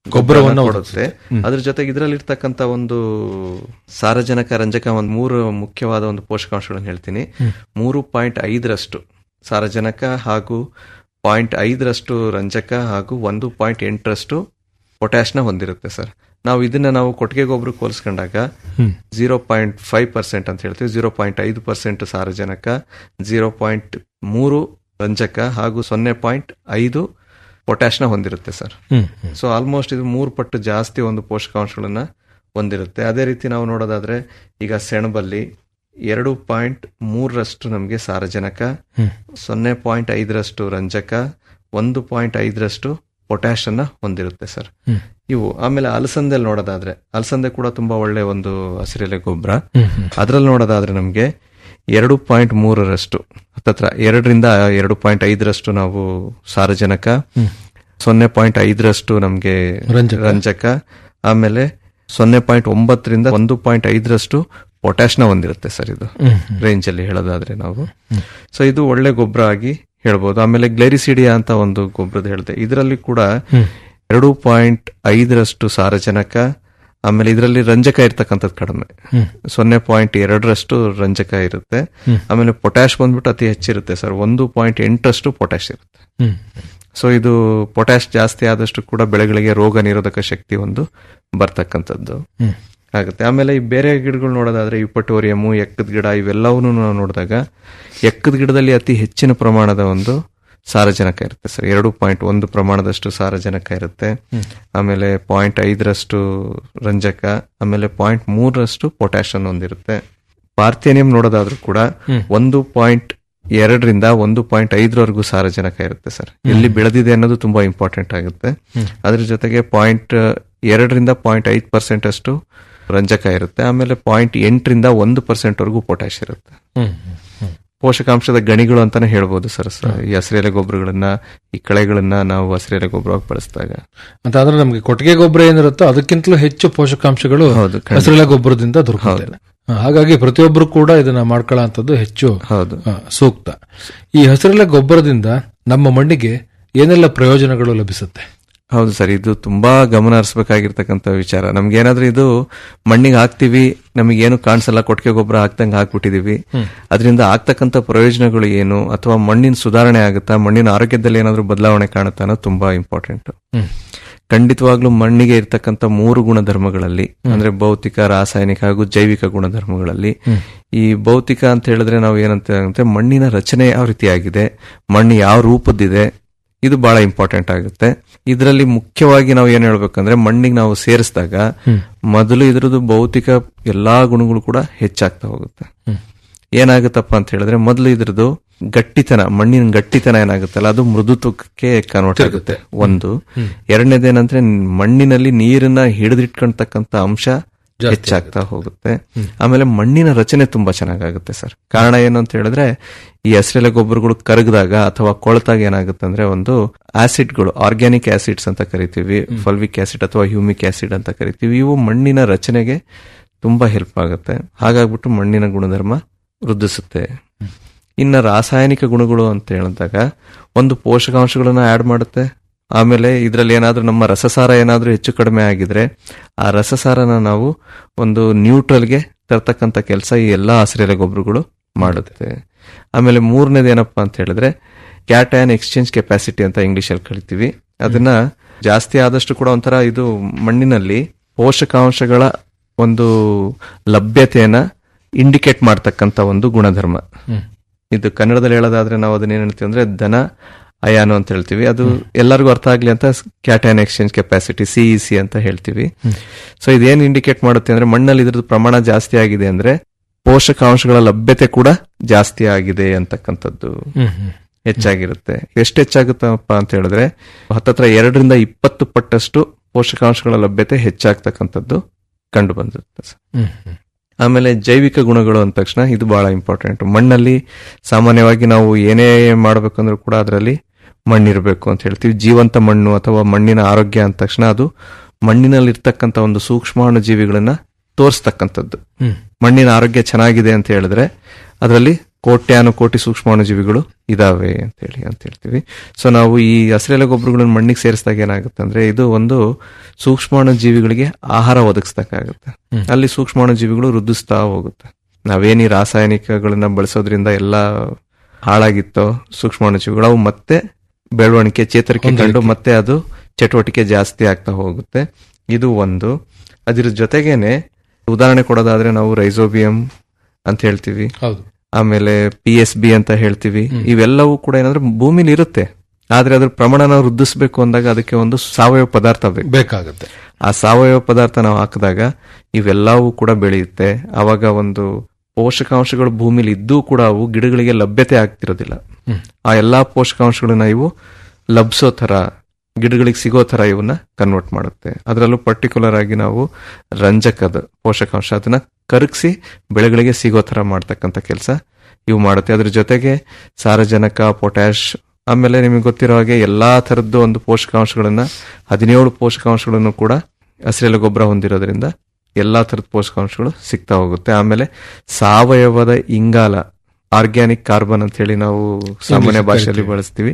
ಗೊಬ್ಬರವನ್ನ ಕೊಡುತ್ತೆ ಅದ್ರ ಜೊತೆಗೆ ಇದರಲ್ಲಿ ಇರ್ತಕ್ಕಂತ ಒಂದು ಸಾರಜನಕ ರಂಜಕ ಒಂದು ಮೂರು ಮುಖ್ಯವಾದ ಒಂದು ಪೋಷಕಾಂಶಗಳನ್ನು ಹೇಳ್ತೀನಿ ಮೂರು ಪಾಯಿಂಟ್ ಐದರಷ್ಟು ಸಾರಜನಕ ಹಾಗೂ ಪಾಯಿಂಟ್ ಐದರಷ್ಟು ರಂಜಕ ಹಾಗೂ ಒಂದು ಪಾಯಿಂಟ್ ಎಂಟರಷ್ಟು ಪೊಟ್ಯಾಶ್ನ ಹೊಂದಿರುತ್ತೆ ಸರ್ ನಾವು ಇದನ್ನ ನಾವು ಕೊಟ್ಟಿಗೆ ಗೊಬ್ಬರಕ್ಕೆ ಹೋಲಿಸ್ಕೊಂಡಾಗ ಜೀರೋ ಪಾಯಿಂಟ್ ಫೈವ್ ಪರ್ಸೆಂಟ್ ಅಂತ ಹೇಳ್ತೀವಿ ಜೀರೋ ಪಾಯಿಂಟ್ ಐದು ಪರ್ಸೆಂಟ್ ಸಾರಜನಕ ಜೀರೋ ಪಾಯಿಂಟ್ ಮೂರು ರಂಜಕ ಹಾಗೂ ಸೊನ್ನೆ ಪಾಯಿಂಟ್ ಐದು ಪೊಟ್ಯಾಶ್ನ ಹೊಂದಿರುತ್ತೆ sir hmm hmm so almost ಇದು ಮೂರು ಪಟ್ಟು ಜಾಸ್ತಿ ಒಂದು ಪೋಷಕಾಂಶಗಳನ್ನ ಹೊಂದಿರುತ್ತೆ ಅದೇ ರೀತಿ ನಾವು ನೋಡೋದಾದ್ರೆ ಈಗ ಸೆಣಬಲ್ಲಿ ಎರಡು ಪಾಯಿಂಟ್ ಮೂರರಷ್ಟು ನಮಗೆ ಸಾರಜನಕ ಹ್ಮ್. ಸೊನ್ನೆ ಪಾಯಿಂಟ್ ಐದರಷ್ಟು ರಂಜಕ ಒಂದು ಪಾಯಿಂಟ್ ಐದರಷ್ಟು ಪೊಟ್ಯಾಶ್ ಅನ್ನ ಹೊಂದಿರುತ್ತೆ ಸರ್ ಹ್ಮ್. ಇವು ಆಮೇಲೆ ಅಲಸಂದೆಲ್ ನೋಡೋದಾದ್ರೆ ಅಲಸಂದೆ ಕೂಡ ತುಂಬಾ ಒಳ್ಳೆ ಒಂದು ಹಸಿರೆಲೆ ಗೊಬ್ಬರ ಹ್ಮ್ ಹ್ಮ್ ಅದ್ರಲ್ಲಿ ನೋಡೋದಾದ್ರೆ ನಮಗೆ ಎರಡು ಪಾಯಿಂಟ್ ಮೂರರಷ್ಟು ಹತ್ತತ್ರ ಎರಡರಿಂದ ಎರಡು ಪಾಯಿಂಟ್ ಐದರಷ್ಟು ನಾವು ಸಾರಜನಕ ಹ್ಮ್. ಸೊನ್ನೆ ಪಾಯಿಂಟ್ ಐದರಷ್ಟು ನಮಗೆ ರಂಜಕ. ರಂಜಕ ಆಮೇಲೆ ಸೊನ್ನೆ ಪಾಯಿಂಟ್ ಒಂಬತ್ತರಿಂದ ಒಂದು ಪಾಯಿಂಟ್ ಐದರಷ್ಟು ಪೊಟ್ಯಾಶ್ನ ಹೊಂದಿರುತ್ತೆ ಸರ್ ಇದು ಹ್ಮ್ ರೇಂಜ್ ಅಲ್ಲಿ ಹೇಳೋದಾದ್ರೆ ನಾವು ಸೊ ಇದು ಒಳ್ಳೆ ಗೊಬ್ಬರ ಆಗಿ ಹೇಳ್ಬೋದು ಆಮೇಲೆ ಗ್ಲೈರಿಸಿಡಿಯಾ ಅಂತ ಒಂದು ಗೊಬ್ಬರದ ಹೇಳಿದೆ ಇದರಲ್ಲಿ ಕೂಡ ಹ್ಮ್. ಎರಡು ಪಾಯಿಂಟ್ ಐದರಷ್ಟು ಸಾರಜನಕ ಆಮೇಲೆ ಇದರಲ್ಲಿ ರಂಜಕ ಇರ್ತಕ್ಕಂಥದ್ದು ಕಡಿಮೆ ಹ್ಮ್. ಸೊನ್ನೆ ಪಾಯಿಂಟ್ ಎರಡರಷ್ಟು ರಂಜಕ ಇರುತ್ತೆ ಹ್ಮ್. ಆಮೇಲೆ ಪೊಟ್ಯಾಶ್ ಬಂದ್ಬಿಟ್ಟು ಅತಿ ಹೆಚ್ಚಿರುತ್ತೆ ಸರ್ ಒಂದು ಪಾಯಿಂಟ್ ಎಂಟರಷ್ಟು ಪೊಟ್ಯಾಶ್ ಇರುತ್ತೆ ಹ್ಮ್ ಸೊ ಇದು ಪೊಟ್ಯಾಶ್ ಜಾಸ್ತಿ ಆದಷ್ಟು ಕೂಡ ಬೆಳೆಗಳಿಗೆ ರೋಗ ನಿರೋಧಕ ಶಕ್ತಿ ಒಂದು ಬರ್ತಕ್ಕಂಥದ್ದು ಹ್ಮ್. ಆಗುತ್ತೆ ಆಮೇಲೆ ಈ ಬೇರೆ ಗಿಡಗಳು ನೋಡೋದಾದ್ರೆ ಇಪ್ಪಟೋರಿಯಮು ಎಕ್ಕದ ಗಿಡ ಇವೆಲ್ಲವನ್ನೂ ನಾವು ನೋಡಿದಾಗ ಎಕ್ಕದ ಗಿಡದಲ್ಲಿ ಅತಿ ಹೆಚ್ಚಿನ ಪ್ರಮಾಣದ ಒಂದು ಸಾರಜನಕ ಇರುತ್ತೆ ಸರ್ ಎರಡು ಪಾಯಿಂಟ್ ಒಂದು ಪ್ರಮಾಣದಷ್ಟು ಸಾರಜನಕ ಇರುತ್ತೆ ಆಮೇಲೆ ಪಾಯಿಂಟ್ ಐದರಷ್ಟು ರಂಜಕ ಆಮೇಲೆ ಪಾಯಿಂಟ್ ಮೂರರಷ್ಟು ಪೊಟ್ಯಾಷನ್ ಹೊಂದಿರುತ್ತೆ ಪಾರ್ಥೇನಿಯಂ ನೋಡೋದಾದ್ರೂ ಕೂಡ ಒಂದು ಪಾಯಿಂಟ್ ಎರಡರಿಂದ ಒಂದು ಪಾಯಿಂಟ್ ಐದರವರೆಗೂ ಸಾರಜನಕ ಇರುತ್ತೆ ಸರ್ ಎಲ್ಲಿ ಬೆಳೆದಿದೆ ಅನ್ನೋದು ತುಂಬಾ ಇಂಪಾರ್ಟೆಂಟ್ ಆಗುತ್ತೆ ಅದ್ರ ಜೊತೆಗೆ ಪಾಯಿಂಟ್ ಎರಡರಿಂದ ಪಾಯಿಂಟ್ ಐದು ಪರ್ಸೆಂಟ್ ಅಷ್ಟು ರಂಜಕ ಇರುತ್ತೆ ಆಮೇಲೆ ಪಾಯಿಂಟ್ ಎಂಟರಿಂದ ಒಂದು ಪರ್ಸೆಂಟ್ ವರೆಗೂ ಪೊಟ್ಯಾಶ್ ಇರುತ್ತೆ ಹ್ಮ್ ಹ್ಮ್ ಪೋಷಕಾಂಶದ ಗಣಿಗಳು ಅಂತಾನೆ ಹೇಳ್ಬೋದು ಸರ್ ಸ- ಈ ಹಸಿರೆಲೆ ಗೊಬ್ಬರಗಳನ್ನ ಈ ಕಳೆಗಳನ್ನ ನಾವು ಹಸಿರೆಲೆ ಗೊಬ್ಬರವಾಗಿ ಬಳಸಿದಾಗ ಅಂತ ಅಂದ್ರೆ ನಮ್ಗೆ ಕೊಟ್ಟಿಗೆ ಗೊಬ್ಬರ ಏನಿರುತ್ತೋ ಅದಕ್ಕಿಂತಲೂ ಹೆಚ್ಚು ಪೋಷಕಾಂಶಗಳು ಹೌದು, ಖಂಡಿತ. ಹಸಿರೆಲೆ ಗೊಬ್ಬರದಿಂದ ದೊರಕುತ್ತೆ ಹ, ಹಾಗಾಗಿ ಪ್ರತಿಯೊಬ್ಬರು ಕೂಡ ಇದನ್ನ ಮಾಡ್ಕೊಳ್ಳೋ ಹೆಚ್ಚು ಹೌದು ಹ, ಸೂಕ್ತ ಈ ಹಸಿರೆಲೆ ಗೊಬ್ಬರದಿಂದ ನಮ್ಮ ಮಣ್ಣಿಗೆ ಏನೆಲ್ಲ ಪ್ರಯೋಜನಗಳು ಲಭಿಸುತ್ತೆ ಹೌದು ಸರ್ ಇದು ತುಂಬಾ ಗಮನ ಹರಿಸಬೇಕಾಗಿರ್ತಕ್ಕಂಥ ವಿಚಾರ ನಮ್ಗೆ ಏನಾದ್ರೂ ಇದು ಮಣ್ಣಿಗೆ ಹಾಕ್ತಿವಿ ನಮಗೇನು ಕಾಣಿಸಲ್ಲ ಕೊಟ್ಟಿಗೆ ಗೊಬ್ಬರ ಹಾಕ್ದಂಗೆ ಹಾಕ್ಬಿಟ್ಟಿದೀವಿ ಅದರಿಂದ ಆಗ್ತಕ್ಕಂಥ ಪ್ರಯೋಜನಗಳು ಏನು ಅಥವಾ ಮಣ್ಣಿನ ಸುಧಾರಣೆ ಆಗುತ್ತಾ ಮಣ್ಣಿನ ಆರೋಗ್ಯದಲ್ಲಿ ಏನಾದ್ರೂ ಬದಲಾವಣೆ ಕಾಣುತ್ತಾ ಅನ್ನೋದು ತುಂಬಾ ಇಂಪಾರ್ಟೆಂಟ್ ಹ್ಮ್. ಖಂಡಿತವಾಗ್ಲೂ ಮಣ್ಣಿಗೆ ಇರ್ತಕ್ಕಂಥ ಮೂರು ಗುಣಧರ್ಮಗಳಲ್ಲಿ ಅಂದ್ರೆ ಭೌತಿಕ ರಾಸಾಯನಿಕ ಹಾಗೂ ಜೈವಿಕ ಗುಣಧರ್ಮಗಳಲ್ಲಿ ಈ ಭೌತಿಕ ಅಂತ ಹೇಳಿದ್ರೆ ನಾವು ಏನಂತ ಅಂದ್ರೆ ಮಣ್ಣಿನ ರಚನೆ ಯಾವ ರೀತಿಯಾಗಿದೆ ಮಣ್ಣು ಯಾವ ರೂಪದ್ದಿದೆ ಇದು ಬಹಳ ಇಂಪಾರ್ಟೆಂಟ್ ಆಗುತ್ತೆ ಇದರಲ್ಲಿ ಮುಖ್ಯವಾಗಿ ನಾವು ಏನ್ ಹೇಳ್ಬೇಕಂದ್ರೆ ಮಣ್ಣಿಗೆ ನಾವು ಸೇರಿಸಿದಾಗ ಮೊದಲು ಇದ್ರದ್ದು ಭೌತಿಕ ಎಲ್ಲಾ ಗುಣಗಳು ಕೂಡ ಹೆಚ್ಚಾಗ್ತಾ ಹೋಗುತ್ತೆ ಏನಾಗುತ್ತಪ್ಪ ಅಂತ ಹೇಳಿದ್ರೆ ಮೊದಲು ಇದ್ರದ್ದು ಗಟ್ಟಿತನ ಮಣ್ಣಿನ ಗಟ್ಟಿತನ ಏನಾಗುತ್ತಲ್ಲ ಅದು ಮೃದುತ್ವಕ್ಕೆ ಕನ್ವರ್ಟ್ ಆಗುತ್ತೆ ಒಂದು ಎರಡನೇದೇನಂದ್ರೆ ಮಣ್ಣಿನಲ್ಲಿ ನೀರನ್ನ ಹಿಡಿದಿಟ್ಕೊಳ್ತಕ್ಕಂತ ಅಂಶ ಹೆಚ್ಚಾಗ್ತಾ ಹೋಗುತ್ತೆ ಆಮೇಲೆ ಮಣ್ಣಿನ ರಚನೆ ತುಂಬಾ ಚೆನ್ನಾಗಾಗುತ್ತೆ ಸರ್ ಕಾರಣ ಏನು ಅಂತ ಹೇಳಿದ್ರೆ ಈ ಹಸಿರೆಲೆ ಗೊಬ್ಬರಗಳು ಕರಗಿದಾಗ ಅಥವಾ ಕೊಳತಾಗ ಏನಾಗುತ್ತೆ ಅಂದ್ರೆ ಒಂದು ಆಸಿಡ್ಗಳು ಆರ್ಗ್ಯಾನಿಕ್ ಆಸಿಡ್ಸ್ ಅಂತ ಕರಿತೀವಿ ಫಲ್ವಿಕ್ ಆಸಿಡ್ ಅಥವಾ ಹ್ಯೂಮಿಕ್ ಆಸಿಡ್ ಅಂತ ಕರಿತೀವಿ ಇವು ಮಣ್ಣಿನ ರಚನೆಗೆ ತುಂಬಾ ಹೆಲ್ಪ್ ಆಗುತ್ತೆ ಹಾಗಾಗ್ಬಿಟ್ಟು ಮಣ್ಣಿನ ಗುಣಧರ್ಮ ವೃದ್ಧಿಸುತ್ತೆ ಇನ್ನ ರಾಸಾಯನಿಕ ಗುಣಗಳು ಅಂತ ಹೇಳಿದಾಗ ಒಂದು ಪೋಷಕಾಂಶಗಳನ್ನ ಆಡ್ ಮಾಡುತ್ತೆ ಆಮೇಲೆ ಇದರಲ್ಲಿ ಏನಾದ್ರೂ ನಮ್ಮ ರಸಸಾರ ಏನಾದ್ರೂ ಹೆಚ್ಚು ಕಡಿಮೆ ಆಗಿದ್ರೆ ಆ ರಸಸಾರನ ನಾವು ಒಂದು ನ್ಯೂಟ್ರಲ್ಗೆ ತರ್ತಕ್ಕಂಥ ಕೆಲಸ ಈ ಎಲ್ಲಾ ಹಸಿರೆಲೆ ಗೊಬ್ಬರಗಳು ಮಾಡುತ್ತೆ ಆಮೇಲೆ ಮೂರನೇದು ಏನಪ್ಪಾ ಅಂತ ಹೇಳಿದ್ರೆ ಕ್ಯಾಟಯನ್ ಎಕ್ಸ್ಚೇಂಜ್ ಕೆಪಾಸಿಟಿ ಅಂತ ಇಂಗ್ಲಿಷ್ ಅಲ್ಲಿ ಕರಿತೀವಿ ಅದನ್ನ ಜಾಸ್ತಿ ಆದಷ್ಟು ಕೂಡ ಒಂಥರ ಇದು ಮಣ್ಣಿನಲ್ಲಿ ಪೋಷಕಾಂಶಗಳ ಒಂದು ಲಭ್ಯತೆಯನ್ನ ಇಂಡಿಕೇಟ್ ಮಾಡ್ತಕ್ಕಂಥ ಒಂದು ಗುಣಧರ್ಮ ಇದು ಕನ್ನಡದಲ್ಲಿ ಹೇಳೋದಾದ್ರೆ ನಾವು ಅದನ್ನ ಏನ್ ಹೇಳ್ತೀವಿ ಅಂದ್ರೆ ಧನ ಅಯಾನು ಅಂತ ಹೇಳ್ತೀವಿ ಅದು ಎಲ್ಲರಿಗೂ ಅರ್ಥ ಆಗ್ಲಿ ಅಂತ ಕ್ಯಾಟಯನ್ ಎಕ್ಸ್ಚೇಂಜ್ ಕೆಪಾಸಿಟಿ ಸಿಇಸಿ ಅಂತ ಹೇಳ್ತೀವಿ ಸೊ ಇದೇನ್ ಇಂಡಿಕೇಟ್ ಮಾಡುತ್ತೆ ಅಂದ್ರೆ ಮಣ್ಣಲ್ಲಿ ಇದ್ರದ್ದು ಪ್ರಮಾಣ ಜಾಸ್ತಿ ಆಗಿದೆ ಅಂದ್ರೆ ಪೋಷಕಾಂಶಗಳ ಲಭ್ಯತೆ ಕೂಡ ಜಾಸ್ತಿ ಆಗಿದೆ ಅಂತಕ್ಕಂಥದ್ದು ಹೆಚ್ಚಾಗಿರುತ್ತೆ ಎಷ್ಟು ಹೆಚ್ಚಾಗುತ್ತಪ್ಪ ಅಂತ ಹೇಳಿದ್ರೆ ಹತ್ತತ್ರ ಎರಡರಿಂದ ಇಪ್ಪತ್ತು ಪಟ್ಟಷ್ಟು ಪೋಷಕಾಂಶಗಳ ಲಭ್ಯತೆ ಹೆಚ್ಚಾಗ್ತಕ್ಕಂಥದ್ದು ಕಂಡು ಬಂದಿರುತ್ತೆ ಸರ್. ಆಮೇಲೆ ಜೈವಿಕ ಗುಣಗಳು ಅಂದ ತಕ್ಷಣ ಇದು ಬಹಳ ಇಂಪಾರ್ಟೆಂಟ್ ಮಣ್ಣಲ್ಲಿ ಸಾಮಾನ್ಯವಾಗಿ ನಾವು ಏನೇ ಮಾಡ್ಬೇಕಂದ್ರೂ ಕೂಡ ಅದರಲ್ಲಿ ಮಣ್ಣಿರಬೇಕು ಅಂತ ಹೇಳ್ತೀವಿ ಜೀವಂತ ಮಣ್ಣು ಅಥವಾ ಮಣ್ಣಿನ ಆರೋಗ್ಯ ಅಂದ ತಕ್ಷಣ ಅದು ಮಣ್ಣಿನಲ್ಲಿ ಇರ್ತಕ್ಕಂಥ ಒಂದು ಸೂಕ್ಷ್ಮಾಣು ಜೀವಿಗಳನ್ನ ತೋರಿಸ್ತಕ್ಕಂಥದ್ದು ಮಣ್ಣಿನ ಆರೋಗ್ಯ ಚೆನ್ನಾಗಿದೆ ಅಂತ ಹೇಳಿದ್ರೆ ಅದರಲ್ಲಿ ಕೋಟ್ಯಾನು ಕೋಟಿ ಸೂಕ್ಷ್ಮಾಣುಜೀವಿಗಳು ಇದಾವೆ ಅಂತ ಹೇಳಿ ಅಂತ ಹೇಳ್ತೀವಿ ಸೊ ನಾವು ಈ ಹಸಿರೆಲೆ ಗೊಬ್ಬರಗಳನ್ನ ಮಣ್ಣಿಗೆ ಸೇರಿಸಿದಾಗ ಏನಾಗುತ್ತೆ ಅಂದ್ರೆ ಇದು ಒಂದು ಸೂಕ್ಷ್ಮಾಣು ಜೀವಿಗಳಿಗೆ ಆಹಾರ ಒದಗಿಸ್ದಕ್ಕಾಗುತ್ತೆ ಅಲ್ಲಿ ಸೂಕ್ಷ್ಮಾಣು ಜೀವಿಗಳು ವೃದ್ಧಿಸ್ತಾ ಹೋಗುತ್ತೆ ನಾವೇನ್ ಈ ರಾಸಾಯನಿಕಗಳನ್ನ ಬಳಸೋದ್ರಿಂದ ಎಲ್ಲ ಹಾಳಾಗಿತ್ತೋ ಸೂಕ್ಷ್ಮಾಣು ಜೀವಿಗಳು ಅವು ಮತ್ತೆ ಬೆಳವಣಿಗೆ ಚೇತರಿಕೆ ಕಂಡು ಮತ್ತೆ ಅದು ಚಟುವಟಿಕೆ ಜಾಸ್ತಿ ಆಗ್ತಾ ಹೋಗುತ್ತೆ ಇದು ಒಂದು ಅದ್ರ ಜೊತೆಗೇನೆ ಉದಾಹರಣೆ ಕೊಡೋದಾದ್ರೆ ನಾವು ರೈಸೋಬಿಯಂ ಅಂತ ಹೇಳ್ತೀವಿ ಹೌದು ಆಮೇಲೆ ಪಿ ಎಸ್ ಬಿ ಅಂತ ಹೇಳ್ತೀವಿ ಇವೆಲ್ಲವೂ ಕೂಡ ಏನಂದ್ರೆ ಭೂಮಿಲಿ ಇರುತ್ತೆ ಆದ್ರೆ ಅದ್ರ ಪ್ರಮಾಣ ನಾವು ವೃದ್ಧಿಸ್ಬೇಕು ಅಂದಾಗ ಅದಕ್ಕೆ ಒಂದು ಸಾವಯವ ಪದಾರ್ಥ ಬೇಕು ಬೇಕಾಗುತ್ತೆ ಆ ಸಾವಯವ ಪದಾರ್ಥ ನಾವು ಹಾಕಿದಾಗ ಇವೆಲ್ಲವೂ ಕೂಡ ಬೆಳೆಯುತ್ತೆ ಅವಾಗ ಒಂದು ಪೋಷಕಾಂಶಗಳು ಭೂಮಿಲಿ ಇದ್ದೂ ಕೂಡ ಅವು ಗಿಡಗಳಿಗೆ ಲಭ್ಯತೆ ಆಗ್ತಿರೋದಿಲ್ಲ ಆ ಎಲ್ಲಾ ಪೋಷಕಾಂಶಗಳನ್ನ ಇವು ಲಭಿಸೋ ತರ ಗಿಡಗಳಿಗೆ ಸಿಗೋ ತರ ಇವನ್ನ ಕನ್ವರ್ಟ್ ಮಾಡುತ್ತೆ ಅದರಲ್ಲೂ ಪರ್ಟಿಕ್ಯುಲರ್ ಆಗಿ ನಾವು ರಂಜಕದ ಪೋಷಕಾಂಶ ಅದನ್ನ ಕರಗಿಸಿ ಬೆಳೆಗಳಿಗೆ ಸಿಗೋ ತರ ಮಾಡ್ತಕ್ಕಂಥ ಕೆಲಸ ಇವು ಮಾಡುತ್ತೆ ಅದ್ರ ಜೊತೆಗೆ ಸಾರಜನಕ ಪೊಟ್ಯಾಶ್ ಆಮೇಲೆ ನಿಮಗೆ ಗೊತ್ತಿರೋ ಹಾಗೆ ಎಲ್ಲಾ ತರದ್ದು ಒಂದು ಪೋಷಕಾಂಶಗಳನ್ನ ಹದಿನೇಳು ಪೋಷಕಾಂಶಗಳನ್ನು ಕೂಡ ಹಸಿರೆಲೆ ಗೊಬ್ಬರ ಹೊಂದಿರೋದ್ರಿಂದ ಎಲ್ಲಾ ತರದ ಪೋಷಕಾಂಶಗಳು ಸಿಗ್ತಾ ಹೋಗುತ್ತೆ ಆಮೇಲೆ ಸಾವಯವದ ಇಂಗಾಲ ಆರ್ಗ್ಯಾನಿಕ್ ಕಾರ್ಬನ್ ಅಂತ ಹೇಳಿ ನಾವು ಸಾಮಾನ್ಯ ಭಾಷೆಯಲ್ಲಿ ಬಳಸ್ತೀವಿ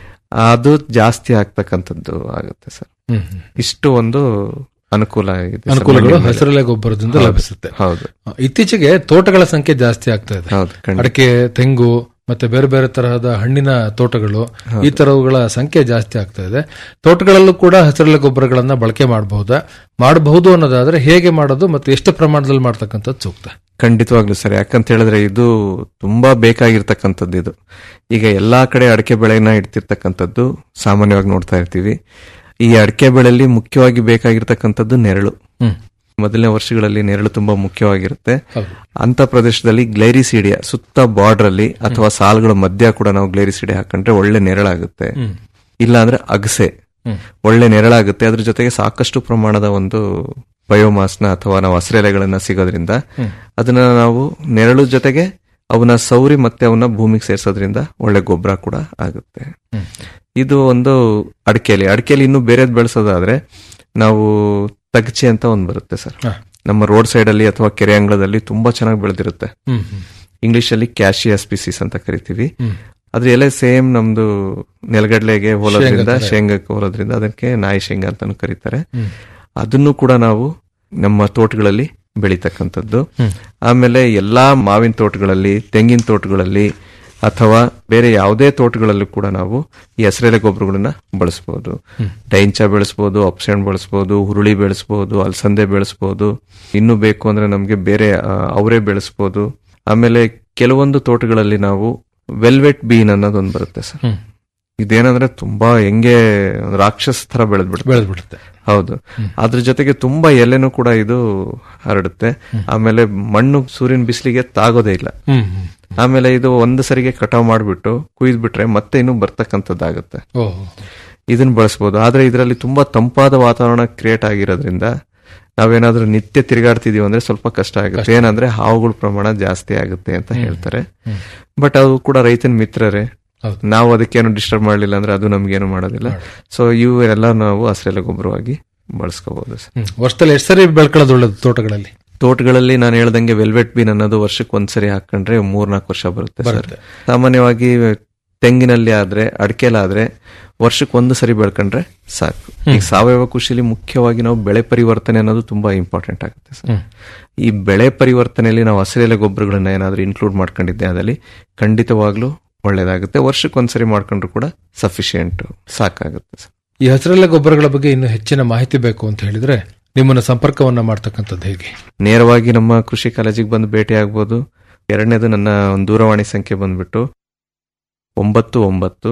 ಅದು ಜಾಸ್ತಿ ಆಗ್ತಕ್ಕಂಥದ್ದು ಆಗುತ್ತೆ ಸರ್ ಹ್ಮ್ ಹ್ಮ್. ಇಷ್ಟು ಒಂದು ಅನುಕೂಲ ಇದೆ ಸರ್ ಅನುಕೂಲಗಳು ಮಣ್ಣಿನ ಮೇಲೆ. ಹಸಿರೆಲೆ ಗೊಬ್ಬರದಿಂದ ಲಭಿಸುತ್ತೆ ಹೌದು ಇತ್ತೀಚೆಗೆ ತೋಟಗಳ ಸಂಖ್ಯೆ ಜಾಸ್ತಿ ಆಗ್ತಾ ಇದೆ ಹೌದು ಖಂಡಿತ ಅಡಿಕೆ ತೆಂಗು ಮತ್ತೆ ಬೇರೆ ಬೇರೆ ತರಹದ ಹಣ್ಣಿನ ತೋಟಗಳು ಈ ತರವುಗಳ ಸಂಖ್ಯೆ ಜಾಸ್ತಿ ಆಗ್ತಾ ಇದೆ ತೋಟಗಳಲ್ಲೂ ಕೂಡ ಹಸಿರೆಲೆ ಗೊಬ್ಬರಗಳನ್ನ ಬಳಕೆ ಮಾಡಬಹುದಾ ಮಾಡಬಹುದು ಅನ್ನೋದಾದ್ರೆ ಹೇಗೆ ಮಾಡೋದು ಮತ್ತೆ ಎಷ್ಟು ಪ್ರಮಾಣದಲ್ಲಿ ಮಾಡ್ತಕ್ಕಂಥದ್ದು ಸೂಕ್ತ ಖಂಡಿತವಾಗ್ಲೂ ಸರ್ ಯಾಕಂತ ಹೇಳಿದ್ರೆ ಇದು ತುಂಬಾ ಬೇಕಾಗಿರ್ತಕ್ಕಂಥದ್ದು ಇದು ಈಗ ಎಲ್ಲಾ ಕಡೆ ಅಡಿಕೆ ಬೆಳೆನ ಇಡ್ತಿರ್ತಕ್ಕಂಥದ್ದು ಸಾಮಾನ್ಯವಾಗಿ ನೋಡ್ತಾ ಇರ್ತೀವಿ ಈ ಅಡಿಕೆ ಬೆಳೆಯಲ್ಲಿ ಮುಖ್ಯವಾಗಿ ಬೇಕಾಗಿರ್ತಕ್ಕಂಥದ್ದು ನೆರಳು ಹ್ಮ್ ಮೊದಲನೇ ವರ್ಷಗಳಲ್ಲಿ ನೆರಳು ತುಂಬಾ ಮುಖ್ಯವಾಗಿರುತ್ತೆ ಹೌದು ಅಂತ ಪ್ರದೇಶದಲ್ಲಿ ಗ್ಲೈರಿಸೀಡಿಯಾ ಸುತ್ತ ಬಾರ್ಡರ್ ಅಲ್ಲಿ ಅಥವಾ ಸಾಲುಗಳ ಮಧ್ಯ ಕೂಡ ನಾವು ಗ್ಲೈರಿಸೀಡಿಯಾ ಹಾಕೊಂಡ್ರೆ ಒಳ್ಳೆ ನೆರಳಾಗುತ್ತೆ ಹ್ಮ್ ಇಲ್ಲ ಅಂದ್ರೆ ಅಗಸೆ ಹ್ಮ್. ಒಳ್ಳೆ ನೆರಳಾಗುತ್ತೆ ಅದ್ರ ಜೊತೆಗೆ ಸಾಕಷ್ಟು ಪ್ರಮಾಣದ ಒಂದು ಬಯೋಮಾಸ್ನ ಅಥವಾ ನಾವು ಹಸಿರೆಲೆಗಳನ್ನ ಸಿಗೋದ್ರಿಂದ ಅದನ್ನ ನಾವು ನೆರಳು ಜೊತೆಗೆ ಅವನ್ನ ಸೌರಿ ಮತ್ತೆ ಅವನ್ನ ಭೂಮಿಗೆ ಸೇರ್ಸೋದ್ರಿಂದ ಒಳ್ಳೆ ಗೊಬ್ಬರ ಕೂಡ ಆಗುತ್ತೆ ಹ್ಮ್. ಇದು ಒಂದು ಅಡಿಕೆಲಿ ಅಡಿಕೆಲಿ ಇನ್ನು ಬೇರೆದ್ ಬೆಳೆಸೋದಾದ್ರೆ ನಾವು ತಗಚೆ ಅಂತ ಒಂದ್ ಬರುತ್ತೆ ಸರ್ ಹಾ. ನಮ್ಮ ರೋಡ್ ಸೈಡ್ ಅಲ್ಲಿ ಅಥವಾ ಕೆರೆ ಅಂಗಳದಲ್ಲಿ ತುಂಬಾ ಚೆನ್ನಾಗಿ ಬೆಳೆದಿರುತ್ತೆ ಹ್ಮ್ ಹ್ಮ್ ಇಂಗ್ಲಿಷ್ ಅಲ್ಲಿ ಕ್ಯಾಶಿಯಾ ಸ್ಪೀಸೀಸ್ ಅಂತ ಕರಿತೀವಿ ಹ್ಮ್. ಅದ್ರ ಎಲೆ ಸೇಮ್ ನಮ್ದು ನೆಲಗಡ್ಲೆಗೆ ಹೋಲೋದ್ರಿಂದ ಶೇಂಗಾ ತರ. ಶೇಂಗಕ್ಕೆ ಹೋಲೋದ್ರಿಂದ ಅದಕ್ಕೆ ನಾಯಿ ಶೇಂಗಾ ಅಂತಾನು ಕರೀತಾರೆ ಹ್ಮ್. ಅದನ್ನು ಕೂಡ ನಾವು ನಮ್ಮ ತೋಟಗಳಲ್ಲಿ ಬೆಳೀತಕ್ಕಂಥದ್ದು ಹ್ಮ್. ಆಮೇಲೆ ಎಲ್ಲಾ ಮಾವಿನ ತೋಟಗಳಲ್ಲಿ ತೆಂಗಿನ ತೋಟಗಳಲ್ಲಿ ಅಥವಾ ಬೇರೆ ಯಾವುದೇ ತೋಟಗಳಲ್ಲೂ ಕೂಡ ನಾವು ಈ ಹಸಿರೆಲೆ ಗೊಬ್ಬರಗಳನ್ನ ಬಳಸಬಹುದು ಡೈಂಚ ಬೆಳೆಸಬಹುದು ಅಪ್ಸೆಣ್ ಬೆಳೆಸಬಹುದು ಹುರುಳಿ ಬೆಳೆಸಬಹುದು ಅಲಸಂದೆ ಬೆಳೆಸಬಹುದು ಇನ್ನು ಬೇಕು ಅಂದ್ರೆ ನಮ್ಗೆ ಬೇರೆ ಆ, ಅವರೇ ಬೆಳೆಸಬಹುದು ಆಮೇಲೆ ಕೆಲವೊಂದು ತೋಟಗಳಲ್ಲಿ ನಾವು ವೆಲ್ವೆಟ್ ಬೀನ್ ಅನ್ನೋದೊಂದು ಬರುತ್ತೆ ಸರ್ ಹ್ಮ್. ಇದೇನಂದ್ರೆ ತುಂಬಾ ಹೆಂಗೆ ಒಂದ್ ರಾಕ್ಷಸ ತರ ಬೆಳೆದ್ಬಿಡುತ್ತೆ ಬೆಳೆದ್ ಬಿಡುತ್ತೆ ಹೌದು ಅದ್ರ ಜೊತೆಗೆ ತುಂಬಾ ಎಲೆನೂ ಕೂಡ ಇದು ಹರಡುತ್ತೆ ಆಮೇಲೆ ಮಣ್ಣು ಸೂರ್ಯನ ಬಿಸಿಲಿಗೆ ತಾಗೋದೇ ಇಲ್ಲ ಹ್ಮ್ ಹ್ಮ್ ಆಮೇಲೆ ಇದು ಒಂದು ಸರಿಗೆ ಕಟಾವ್ ಮಾಡ್ಬಿಟ್ಟು ಕುಯ್ದು ಬಿಟ್ರೆ ಮತ್ತೆ ಇನ್ನು ಬರ್ತಕ್ಕಂಥದ್ದಾಗುತ್ತೆ ಓಹೋ ಇದನ್ನ ಬಳಸಬಹುದು ಆದ್ರೆ ಇದರಲ್ಲಿ ತುಂಬಾ ತಂಪಾದ ವಾತಾವರಣ ಕ್ರಿಯೇಟ್ ಆಗಿರೋದ್ರಿಂದ ನಾವೇನಾದ್ರೂ ನಿತ್ಯ ತಿರುಗಾಡ್ತಿದೀವಿ ಅಂದ್ರೆ ಸ್ವಲ್ಪ ಕಷ್ಟ ಆಗುತ್ತೆ ಏನಂದ್ರೆ ಹಾವುಗಳ ಪ್ರಮಾಣ ಜಾಸ್ತಿ ಆಗುತ್ತೆ ಅಂತ ಹೇಳ್ತಾರೆ ಬಟ್ ಅವು ಕೂಡ ರೈತನ ಮಿತ್ರರೇ ಹೌದು. ನಾವು ಅದಕ್ಕೇನು ಡಿಸ್ಟರ್ಬ್ ಮಾಡಲಿಲ್ಲ ಅಂದ್ರೆ ಅದು ನಮ್ಗೇನು ಮಾಡೋದಿಲ್ಲ ಸೊ ಇವೆಲ್ಲ ನಾವು ಹಸಿರೆಲೆ ಗೊಬ್ಬರವಾಗಿ ಬಳಸ್ಕೋಬಹುದು ಸರ್ ಹ್ಮ್. ವರ್ಷದಲ್ಲಿ ಎಷ್ಟು ಸರಿ ಬೆಳ್ಕೊಳ್ಳೋದು ಒಳ್ಳೇದು ತೋಟಗಳಲ್ಲಿ ತೋಟಗಳಲ್ಲಿ ನಾನು ಹೇಳ್ದಂಗೆ ವೆಲ್ವೆಟ್ ಬೀನ್ ಅನ್ನೋದು ವರ್ಷಕ್ಕೆ ಒಂದ್ಸರಿ ಹಾಕೊಂಡ್ರೆ ಮೂರ್ನಾಲ್ಕು ವರ್ಷ ಬರುತ್ತೆ ಸರ್ ಬರುತ್ತೆ. ಸಾಮಾನ್ಯವಾಗಿ ತೆಂಗಿನಲ್ಲಿ ಆದ್ರೆ ಅಡಿಕೆಲಾದ್ರೆ ವರ್ಷಕ್ಕೆ ಒಂದು ಸರಿ ಬೆಳ್ಕೊಂಡ್ರೆ ಸಾಕು ಈಗ ಸಾವಯವ ಕೃಷಿಲಿ ಮುಖ್ಯವಾಗಿ ನಾವು ಬೆಳೆ ಪರಿವರ್ತನೆ ಅನ್ನೋದು ತುಂಬಾ ಇಂಪಾರ್ಟೆಂಟ್ ಆಗುತ್ತೆ ಸರ್ ಹ್ಮ್. ಈ ಬೆಳೆ ಪರಿವರ್ತನೆಯಲ್ಲಿ ನಾವು ಹಸಿರೆಲೆ ಗೊಬ್ಬರಗಳನ್ನ ಏನಾದ್ರೂ ಇನ್ಕ್ಲೂಡ್ ಮಾಡ್ಕೊಂಡಿದ್ದೆ ಅದಲ್ಲಿ ಖಂಡಿತವಾಗ್ಲೂ ಒಳ್ಳೇದಾಗುತ್ತೆ ವರ್ಷಕ್ಕೆ ಒಂದ್ಸರಿ ಮಾಡ್ಕೊಂಡ್ರು ಕೂಡ ಸಫಿಶಿಯಂಟ್ ಸಾಕಾಗುತ್ತೆ ಸರ್ ಈ ಹಸಿರೆಲೆ ಗೊಬ್ಬರಗಳ ಬಗ್ಗೆ ಇನ್ನು ಹೆಚ್ಚಿನ ಮಾಹಿತಿ ಬೇಕು ಅಂತ ಹೇಳಿದ್ರೆ ನಿಮ್ಮನ್ನ ಸಂಪರ್ಕವನ್ನ ಮಾಡ್ತಕ್ಕಂಥದ್ದು ಹೇಗೆ ನೇರವಾಗಿ ನಮ್ಮ ಕೃಷಿ ಕಾಲೇಜಿಗೆ ಬಂದು ಭೇಟಿ ಆಗ್ಬೋದು ಎರಡನೇದು ನನ್ನ ಒಂದು ದೂರವಾಣಿ ಸಂಖ್ಯೆ ಬಂದ್ಬಿಟ್ಟು ಒಂಬತ್ತು ಒಂಬತ್ತು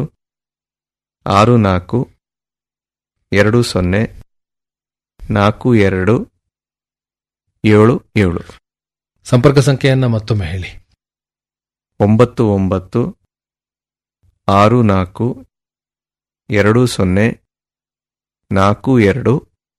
ಆರು ನಾಲ್ಕು ಎರಡು ಸೊನ್ನೆ ನಾಲ್ಕು ಎರಡು ಏಳು ಏಳು ಸಂಪರ್ಕ ಸಂಖ್ಯೆಯನ್ನ ಮತ್ತೊಮ್ಮೆ ಹೇಳಿ ಒಂಬತ್ತು ಒಂಬತ್ತು ಆರು ನಾಲ್ಕು ಎರಡು ಸೊನ್ನೆ ನಾಲ್ಕು ಎರಡು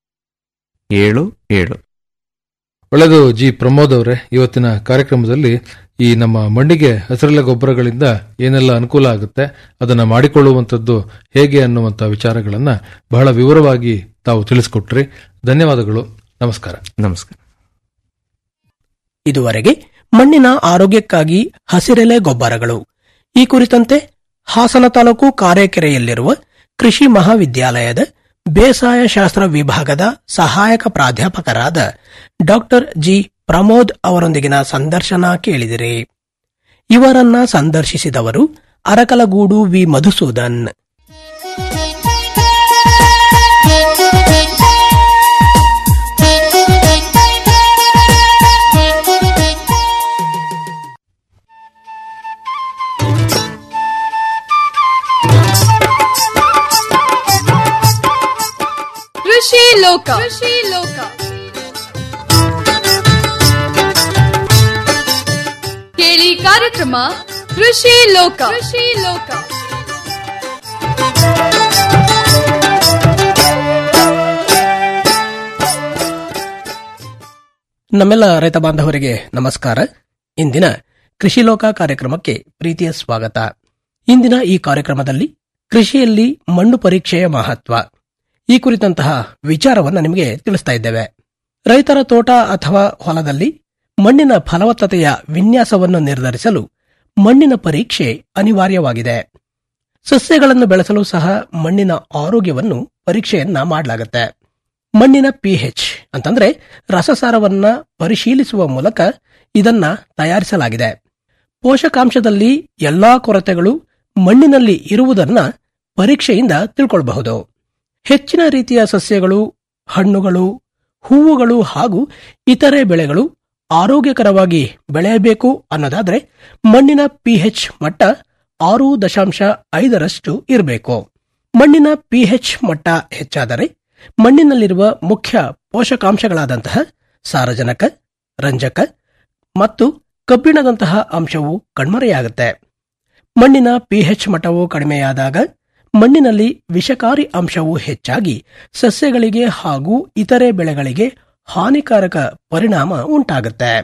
ಏಳು ಏಳು ಒಳ್ಳೆಯದು ಜಿ ಪ್ರಮೋದ್ ಅವರೇ ಇವತ್ತಿನ ಕಾರ್ಯಕ್ರಮದಲ್ಲಿ ಈ ನಮ್ಮ ಮಣ್ಣಿಗೆ ಹಸಿರೆಲೆ ಗೊಬ್ಬರಗಳಿಂದ ಏನೆಲ್ಲ ಅನುಕೂಲ ಆಗುತ್ತೆ ಅದನ್ನ ಮಾಡಿಕೊಳ್ಳುವಂಥದ್ದು ಹೇಗೆ ಅನ್ನುವಂಥ ವಿಚಾರಗಳನ್ನ ಬಹಳ ವಿವರವಾಗಿ ತಾವು ತಿಳಿಸ್ಕೊಟ್ರಿ ಧನ್ಯವಾದಗಳು ನಮಸ್ಕಾರ ನಮಸ್ಕಾರ ಇದುವರೆಗೆ ಮಣ್ಣಿನ ಆರೋಗ್ಯಕ್ಕಾಗಿ ಹಸಿರೆಲೆ ಗೊಬ್ಬರಗಳು ಈ ಕುರಿತಂತೆ ಹಾಸನ ತಾಲೂಕು ಕಾರೆಕೆರೆಯಲ್ಲಿರುವ ಕೃಷಿ ಮಹಾವಿದ್ಯಾಲಯದ ಬೇಸಾಯ ಶಾಸ್ತ್ರ ವಿಭಾಗದ ಸಹಾಯಕ ಪ್ರಾಧ್ಯಾಪಕರಾದ ಡಾಕ್ಟರ್ ಜಿ ಪ್ರಮೋದ್ ಅವರೊಂದಿಗಿನ ಸಂದರ್ಶನ ಕೇಳಿದಿರಿ ಇವರನ್ನ ಸಂದರ್ಶಿಸಿದವರು ಅರಕಲಗೂಡು ವಿ ಮಧುಸೂದನ್ ಕೃಷಿ ಲೋಕ ಕೃಷಿ ಲೋಕ ಕೇಳಿ ಕಾರ್ಯಕ್ರಮ ಕೃಷಿ ಲೋಕ ಕೃಷಿ ಲೋಕ ನಮ್ಮೆಲ್ಲ ರೈತ ಬಾಂಧವರಿಗೆ ನಮಸ್ಕಾರ ಇಂದಿನ ಕೃಷಿ ಲೋಕ ಕಾರ್ಯಕ್ರಮಕ್ಕೆ ಪ್ರೀತಿಯ ಸ್ವಾಗತ ಇಂದಿನ ಈ ಕಾರ್ಯಕ್ರಮದಲ್ಲಿ ಕೃಷಿಯಲ್ಲಿ ಮಣ್ಣು ಪರೀಕ್ಷೆಯ ಮಹತ್ವ ಈ ಕುರಿತಂತಹ ವಿಚಾರವನ್ನು ನಿಮಗೆ ತಿಳಿಸ್ತಾ ಇದ್ದೇವೆ ರೈತರ ತೋಟ ಅಥವಾ ಹೊಲದಲ್ಲಿ ಮಣ್ಣಿನ ಫಲವತ್ತತೆಯ ವಿನ್ಯಾಸವನ್ನು ನಿರ್ಧರಿಸಲು ಮಣ್ಣಿನ ಪರೀಕ್ಷೆ ಅನಿವಾರ್ಯವಾಗಿದೆ ಸಸ್ಯಗಳನ್ನು ಬೆಳೆಸಲು ಸಹ ಮಣ್ಣಿನ ಆರೋಗ್ಯವನ್ನು ಪರೀಕ್ಷೆಯನ್ನ ಮಾಡಲಾಗುತ್ತೆ ಮಣ್ಣಿನ ಪಿಎಚ್ ಅಂತಂದ್ರೆ ರಸಸಾರವನ್ನ ಪರಿಶೀಲಿಸುವ ಮೂಲಕ ಇದನ್ನ ತಯಾರಿಸಲಾಗಿದೆ ಪೋಷಕಾಂಶದಲ್ಲಿ ಎಲ್ಲಾ ಕೊರತೆಗಳು ಮಣ್ಣಿನಲ್ಲಿ ಇರುವುದನ್ನ ಪರೀಕ್ಷೆಯಿಂದ ತಿಳ್ಕೊಳ್ಬಹುದು ಹೆಚ್ಚಿನ ರೀತಿಯ ಸಸ್ಯಗಳು ಹಣ್ಣುಗಳು ಹೂವುಗಳು ಹಾಗೂ ಇತರೆ ಬೆಳೆಗಳು ಆರೋಗ್ಯಕರವಾಗಿ ಬೆಳೆಯಬೇಕು ಅನ್ನೋದಾದ್ರೆ ಮಣ್ಣಿನ ಪಿಎಚ್ ಮಟ್ಟ ಆರು ದಶಾಂಶ ಐದರಷ್ಟು ಇರಬೇಕು ಮಣ್ಣಿನ ಪಿಎಚ್ ಮಟ್ಟ ಹೆಚ್ಚಾದರೆ ಮಣ್ಣಿನಲ್ಲಿರುವ ಮುಖ್ಯ ಪೋಷಕಾಂಶಗಳಾದಂತಹ ಸಾರಜನಕ ರಂಜಕ ಮತ್ತು ಕಬ್ಬಿಣದಂತಹ ಅಂಶವು ಕಣ್ಮರೆಯಾಗುತ್ತೆ ಮಣ್ಣಿನ ಪಿಎಚ್ ಮಟ್ಟವು ಕಡಿಮೆಯಾದಾಗ ಮಣ್ಣಿನಲ್ಲಿ ವಿಷಕಾರಿ ಅಂಶವು ಹೆಚ್ಚಾಗಿ ಸಸ್ಯಗಳಿಗೆ ಹಾಗೂ ಇತರೆ ಬೆಳೆಗಳಿಗೆ ಹಾನಿಕಾರಕ ಪರಿಣಾಮ ಉಂಟಾಗುತ್ತೆ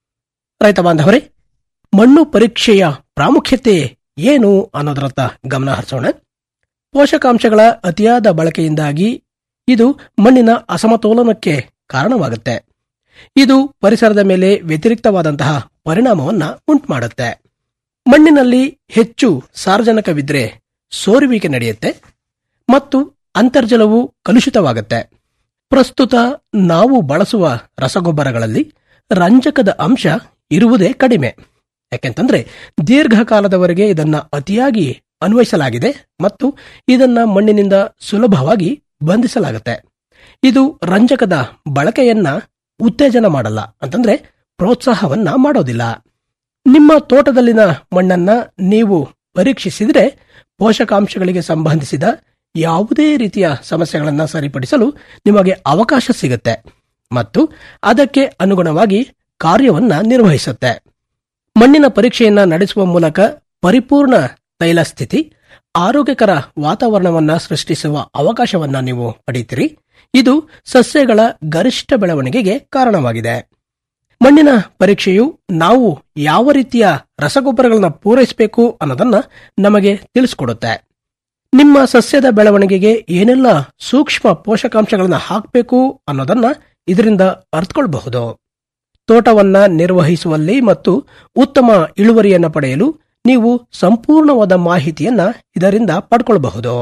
ರೈತ ಬಾಂಧವರೇ ಮಣ್ಣು ಪರೀಕ್ಷೆಯ ಪ್ರಾಮುಖ್ಯತೆ ಏನು ಅನ್ನೋದರತ್ತ ಗಮನ ಹರಿಸೋಣ ಪೋಷಕಾಂಶಗಳ ಅತಿಯಾದ ಬಳಕೆಯಿಂದಾಗಿ ಇದು ಮಣ್ಣಿನ ಅಸಮತೋಲನಕ್ಕೆ ಕಾರಣವಾಗುತ್ತೆ ಇದು ಪರಿಸರದ ಮೇಲೆ ವ್ಯತಿರಿಕ್ತವಾದಂತಹ ಪರಿಣಾಮವನ್ನ ಉಂಟುಮಾಡುತ್ತೆ ಮಣ್ಣಿನಲ್ಲಿ ಹೆಚ್ಚು ಸಾರ್ವಜನಿಕವಿದ್ರೆ ಸೋರುವಿಕೆ ನಡೆಯುತ್ತೆ ಮತ್ತು ಅಂತರ್ಜಲವು ಕಲುಷಿತವಾಗುತ್ತೆ ಪ್ರಸ್ತುತ ನಾವು ಬಳಸುವ ರಸಗೊಬ್ಬರಗಳಲ್ಲಿ ರಂಜಕದ ಅಂಶ ಇರುವುದೇ ಕಡಿಮೆ ಯಾಕೆಂತಂದ್ರೆ ದೀರ್ಘಕಾಲದವರೆಗೆ ಇದನ್ನ ಅತಿಯಾಗಿ ಅನ್ವಯಿಸಲಾಗಿದೆ ಮತ್ತು ಇದನ್ನ ಮಣ್ಣಿನಿಂದ ಸುಲಭವಾಗಿ ಬಂಧಿಸಲಾಗುತ್ತೆ ಇದು ರಂಜಕದ ಬಳಕೆಯನ್ನ ಉತ್ತೇಜನ ಮಾಡಲ್ಲ ಅಂತಂದ್ರೆ ಪ್ರೋತ್ಸಾಹವನ್ನ ಮಾಡೋದಿಲ್ಲ ನಿಮ್ಮ ತೋಟದಲ್ಲಿನ ಮಣ್ಣನ್ನ ನೀವು ಪರೀಕ್ಷಿಸಿದ್ರೆ ಪೋಷಕಾಂಶಗಳಿಗೆ ಸಂಬಂಧಿಸಿದ ಯಾವುದೇ ರೀತಿಯ ಸಮಸ್ಯೆಗಳನ್ನು ಸರಿಪಡಿಸಲು ನಿಮಗೆ ಅವಕಾಶ ಸಿಗುತ್ತೆ ಮತ್ತು ಅದಕ್ಕೆ ಅನುಗುಣವಾಗಿ ಕಾರ್ಯವನ್ನ ನಿರ್ವಹಿಸುತ್ತೆ ಮಣ್ಣಿನ ಪರೀಕ್ಷೆಯನ್ನ ನಡೆಸುವ ಮೂಲಕ ಪರಿಪೂರ್ಣ ತೈಲ ಸ್ಥಿತಿ ಆರೋಗ್ಯಕರ ವಾತಾವರಣವನ್ನ ಸೃಷ್ಟಿಸುವ ಅವಕಾಶವನ್ನ ನೀವು ಪಡೆಯುತ್ತೀರಿ ಇದು ಸಸ್ಯಗಳ ಗರಿಷ್ಠ ಬೆಳವಣಿಗೆಗೆ ಕಾರಣವಾಗಿದೆ ಮಣ್ಣಿನ ಪರೀಕ್ಷೆಯು ನಾವು ಯಾವ ರೀತಿಯ ರಸಗೊಬ್ಬರಗಳನ್ನ ಪೂರೈಸಬೇಕು ಅನ್ನೋದನ್ನ ನಮಗೆ ತಿಳಿಸ್ಕೊಡುತ್ತೆ ನಿಮ್ಮ ಸಸ್ಯದ ಬೆಳವಣಿಗೆಗೆ ಏನೆಲ್ಲ ಸೂಕ್ಷ್ಮ ಪೋಷಕಾಂಶಗಳನ್ನ ಹಾಕಬೇಕು ಅನ್ನೋದನ್ನ ಇದರಿಂದ ಅರ್ಥಕೊಳ್ಬಹುದು ತೋಟವನ್ನ ನಿರ್ವಹಿಸುವಲ್ಲಿ ಮತ್ತು ಉತ್ತಮ ಇಳುವರಿಯನ್ನ ಪಡೆಯಲು ನೀವು ಸಂಪೂರ್ಣವಾದ ಮಾಹಿತಿಯನ್ನ ಇದರಿಂದ ಪಡ್ಕೊಳ್ಬಹುದು